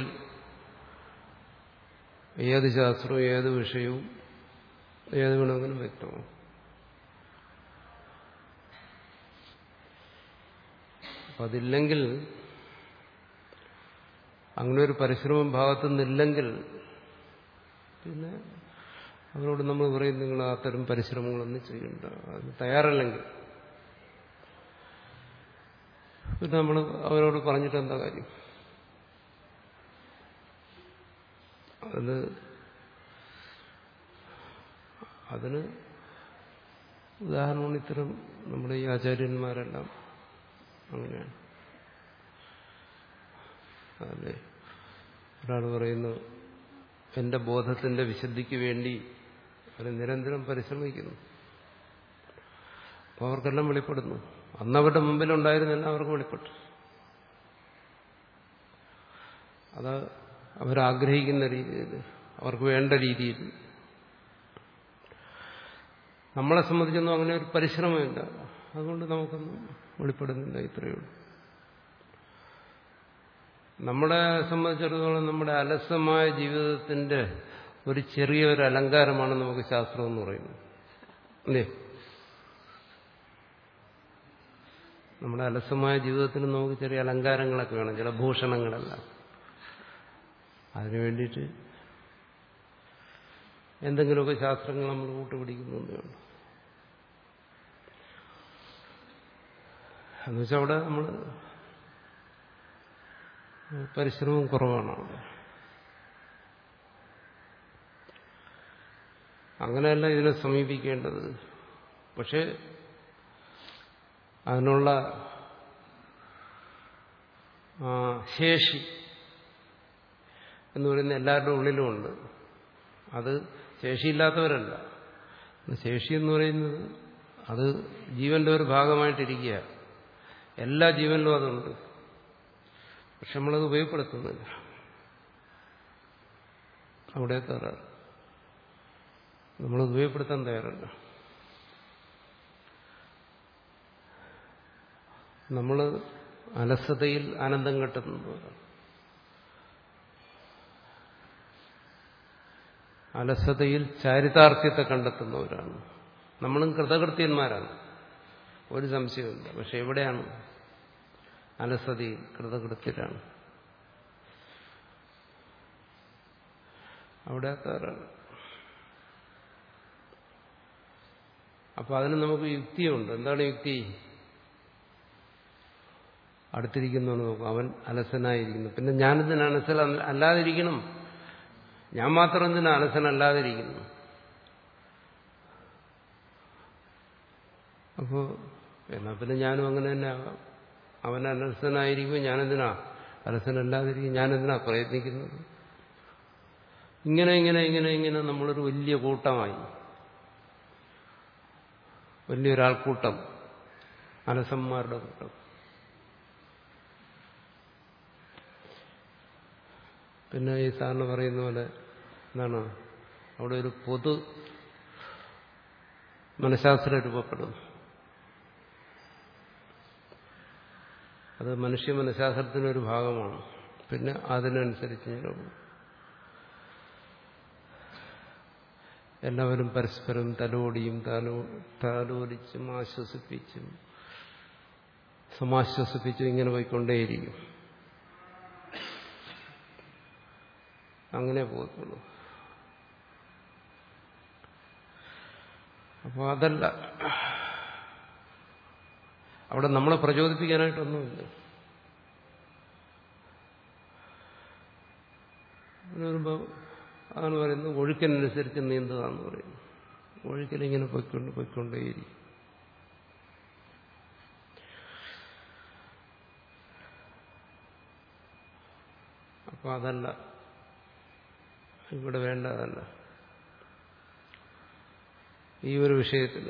ഏത് ശാസ്ത്രവും ഏത് വിഷയവും ഏത് വേണമെങ്കിലും വ്യക്തമാകും അപ്പൊ അതില്ലെങ്കിൽ അങ്ങനെ ഒരു പരിശ്രമം ഭാഗത്തു നിന്നില്ലെങ്കിൽ പിന്നെ അവരോട് നമ്മൾ പറയും നിങ്ങൾ അത്തരം പരിശ്രമങ്ങളൊന്നും ചെയ്യണ്ട അതിന് തയ്യാറല്ലെങ്കിൽ പിന്നെ നമ്മൾ അവരോട് പറഞ്ഞിട്ട് എന്താ കാര്യം അത് അതിന് ഉദാഹരണമാണ് ഇത്തരം നമ്മുടെ ഈ ആചാര്യന്മാരെല്ലാം അങ്ങനെയാണ് അതല്ലേ ഒരാൾ പറയുന്നു എന്റെ ബോധത്തിന്റെ വിശുദ്ധിക്ക് വേണ്ടി അവർ നിരന്തരം പരിശ്രമിക്കുന്നു അപ്പോൾ അവർക്കെല്ലാം വെളിപ്പെടുന്നു അന്നവരുടെ മുമ്പിലുണ്ടായിരുന്നെല്ലാം അവർക്ക് വെളിപ്പെട്ടു അത് അവരാഗ്രഹിക്കുന്ന രീതിയിൽ അവർക്ക് വേണ്ട രീതിയിൽ നമ്മളെ സംബന്ധിച്ചൊന്നും അങ്ങനെ ഒരു പരിശ്രമമില്ല അതുകൊണ്ട് നമുക്കൊന്നും വെളിപ്പെടുന്നില്ല ഇത്രയേ ഉള്ളൂ നമ്മളെ സംബന്ധിച്ചിടത്തോളം നമ്മുടെ അലസമായ ജീവിതത്തിന്റെ ഒരു ചെറിയ ഒരു അലങ്കാരമാണ് നമുക്ക് ശാസ്ത്രം എന്ന് പറയുന്നത് അല്ലേ നമ്മുടെ അലസമായ ജീവിതത്തിന് നമുക്ക് ചെറിയ അലങ്കാരങ്ങളൊക്കെ വേണം ചില ഭൂഷണങ്ങളെല്ലാം അതിനു വേണ്ടിയിട്ട് എന്തെങ്കിലുമൊക്കെ ശാസ്ത്രങ്ങൾ നമ്മൾ കൂട്ടുപിടിക്കുന്നേ ഉള്ളൂ എന്നുവെച്ചാൽ അവിടെ നമ്മൾ പരിശ്രമം കുറവാണ് അവിടെ അങ്ങനെയല്ല ഇതിനെ സമീപിക്കേണ്ടത് പക്ഷെ അതിനുള്ള ശേഷി എന്ന് പറയുന്ന എല്ലാവരുടെ ഉള്ളിലുമുണ്ട് അത് ശേഷിയില്ലാത്തവരല്ല ശേഷി എന്ന് പറയുന്നത് അത് ജീവന്റെ ഒരു ഭാഗമായിട്ടിരിക്കുക എല്ലാ ജീവനിലും അതുണ്ട് പക്ഷെ നമ്മളത് ഉപയോഗപ്പെടുത്തുന്നില്ല അവിടെ തയ്യാറാണ് നമ്മളത് ഉപയോഗപ്പെടുത്താൻ തയ്യാറല്ല നമ്മൾ അലസതയിൽ ആനന്ദം കെട്ടുന്നവരാണ് അലസതയിൽ ചാരിതാർത്ഥ്യത്തെ കണ്ടെത്തുന്നവരാണ് നമ്മളും കൃതകൃത്യന്മാരാണ് ഒരു സംശയമില്ല പക്ഷെ എവിടെയാണ് അലസതയിൽ കൃതകൃത്യരാണ് അവിടെ കയറാണ് അപ്പൊ അതിന് നമുക്ക് യുക്തിയുണ്ട് എന്താണ് യുക്തി അടുത്തിരിക്കുന്നു നോക്കും അവൻ അലസനായിരിക്കുന്നു പിന്നെ ഞാനെന്തിനാ അലസൽ അല്ലാതിരിക്കണം ഞാൻ മാത്രം എന്തിനാ അലസനല്ലാതിരിക്കുന്നു അപ്പോ എന്നാ പിന്നെ ഞാനും അങ്ങനെ തന്നെ ആകാം അവൻ അലസനായിരിക്കും ഞാനെന്തിനാ അലസനല്ലാതിരിക്കും ഞാനെന്തിനാ പ്രയത്നിക്കുന്നത് ഇങ്ങനെ ഇങ്ങനെ ഇങ്ങനെ ഇങ്ങനെ നമ്മളൊരു വലിയ കൂട്ടമായി വലിയൊരാൾക്കൂട്ടം അലസന്മാരുടെ കൂട്ടം പിന്നെ ഈ സാറിന് പറയുന്ന പോലെ എന്താണ് അവിടെ ഒരു പൊതു മനഃശാസ്ത്രം രൂപപ്പെടും അത് മനുഷ്യ മനഃശാസ്ത്രത്തിനൊരു ഭാഗമാണ് പിന്നെ അതിനനുസരിച്ച് നിലവും എല്ലാവരും പരസ്പരം തലോടിയും തലോ താലോലിച്ചും ആശ്വസിപ്പിച്ചും സമാശ്വസിപ്പിച്ചും ഇങ്ങനെ പോയിക്കൊണ്ടേയിരിക്കും അങ്ങനെ പോകത്തുള്ളൂ അപ്പോൾ അതല്ല അവിടെ നമ്മളെ പ്രചോദിപ്പിക്കാനായിട്ടൊന്നുമില്ല അങ്ങനെ വരുമ്പോൾ അതാണ് പറയുന്നത് ഒഴുക്കിനനുസരിച്ച് നീന്തുക എന്ന് പറയുന്നു ഒഴുക്കിലിങ്ങനെ പൊയ്ക്കൊണ്ട് പൊയ്ക്കൊണ്ടേയിരിക്കും അപ്പൊ അതല്ല ഇവിടെ വേണ്ടതല്ല ഈ ഒരു വിഷയത്തിൽ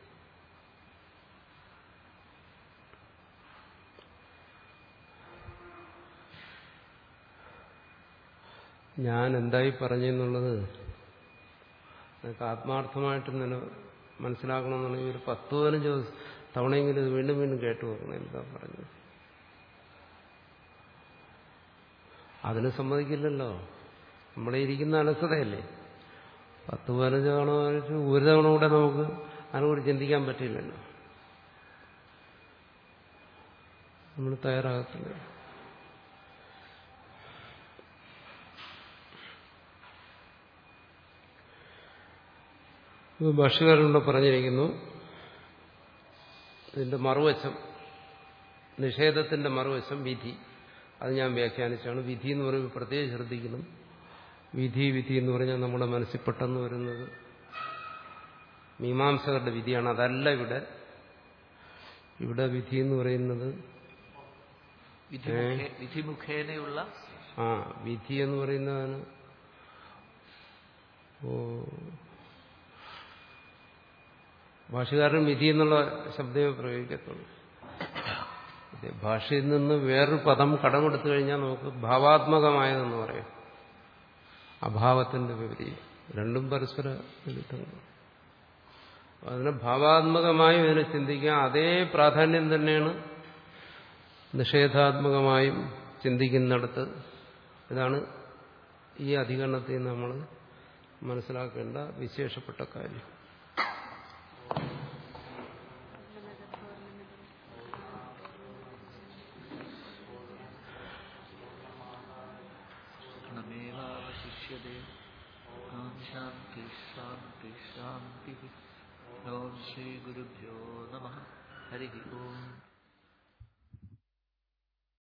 ഞാൻ എന്തായി പറഞ്ഞെന്നുള്ളത് നിങ്ങൾക്ക് ആത്മാർത്ഥമായിട്ട് നില മനസ്സിലാക്കണമെന്നുണ്ടെങ്കിൽ ഒരു പത്ത് പതിനഞ്ച് ദിവസം തവണയെങ്കിലും ഇത് വീണ്ടും വീണ്ടും കേട്ടു നോക്കണം എന്താ പറഞ്ഞത് അതിന് സമ്മതിക്കില്ലല്ലോ നമ്മളെ ഇരിക്കുന്ന അലസതയല്ലേ പത്ത് പതിനഞ്ച് തവണ വായിച്ച് ഒരു തവണ കൂടെ നമുക്ക് അതിനെക്കുറിച്ച് ചിന്തിക്കാൻ പറ്റില്ലല്ലോ നമ്മൾ തയ്യാറാകത്തില്ല ഇത് ഭാഷകാരനോട് പറഞ്ഞിരിക്കുന്നു ഇതിന്റെ മറുവശം നിഷേധത്തിന്റെ മറുവശം വിധി അത് ഞാൻ വ്യാഖ്യാനിച്ചാണ് വിധി എന്ന് പറയുമ്പോൾ പ്രത്യേകം ശ്രദ്ധിക്കണം വിധി വിധി എന്ന് പറഞ്ഞാൽ നമ്മുടെ മനസ്സിൽ പെട്ടെന്ന് വരുന്നത് മീമാംസകരുടെ വിധിയാണ് അതല്ല ഇവിടെ ഇവിടെ വിധി എന്ന് പറയുന്നത് വിധിമുഖേ- വിധിമുഖേനയുള്ള ആ വിധി എന്ന് പറയുന്നതാണ് ഓ ഭാഷകാരൻ വിധി എന്നുള്ള ശബ്ദമേ പ്രയോഗിക്കത്തുള്ളൂ ഇത് ഭാഷയിൽ നിന്ന് വേറൊരു പദം കടമെടുത്തു കഴിഞ്ഞാൽ നമുക്ക് ഭാവാത്മകമായതെന്ന് പറയും അഭാവത്തിന്റെ വിപരീതം രണ്ടും പരസ്പര വിരുദ്ധങ്ങളാണ് അതിനെ ഭാവാത്മകമായും ഇതിനെ ചിന്തിക്കാം അതേ പ്രാധാന്യം തന്നെയാണ് നിഷേധാത്മകമായും ചിന്തിക്കുന്നിടത്ത് ഇതാണ് ഈ അധികരണത്തിൽ നമ്മൾ മനസ്സിലാക്കേണ്ട വിശേഷപ്പെട്ട കാര്യം ണമേവാവശിഷ്യതേ ഓം ശാന്തി ശാന്തി ശാന്തി ഓം ശ്രീ ഗുരുഭ്യോ നമ ഹരി ഓം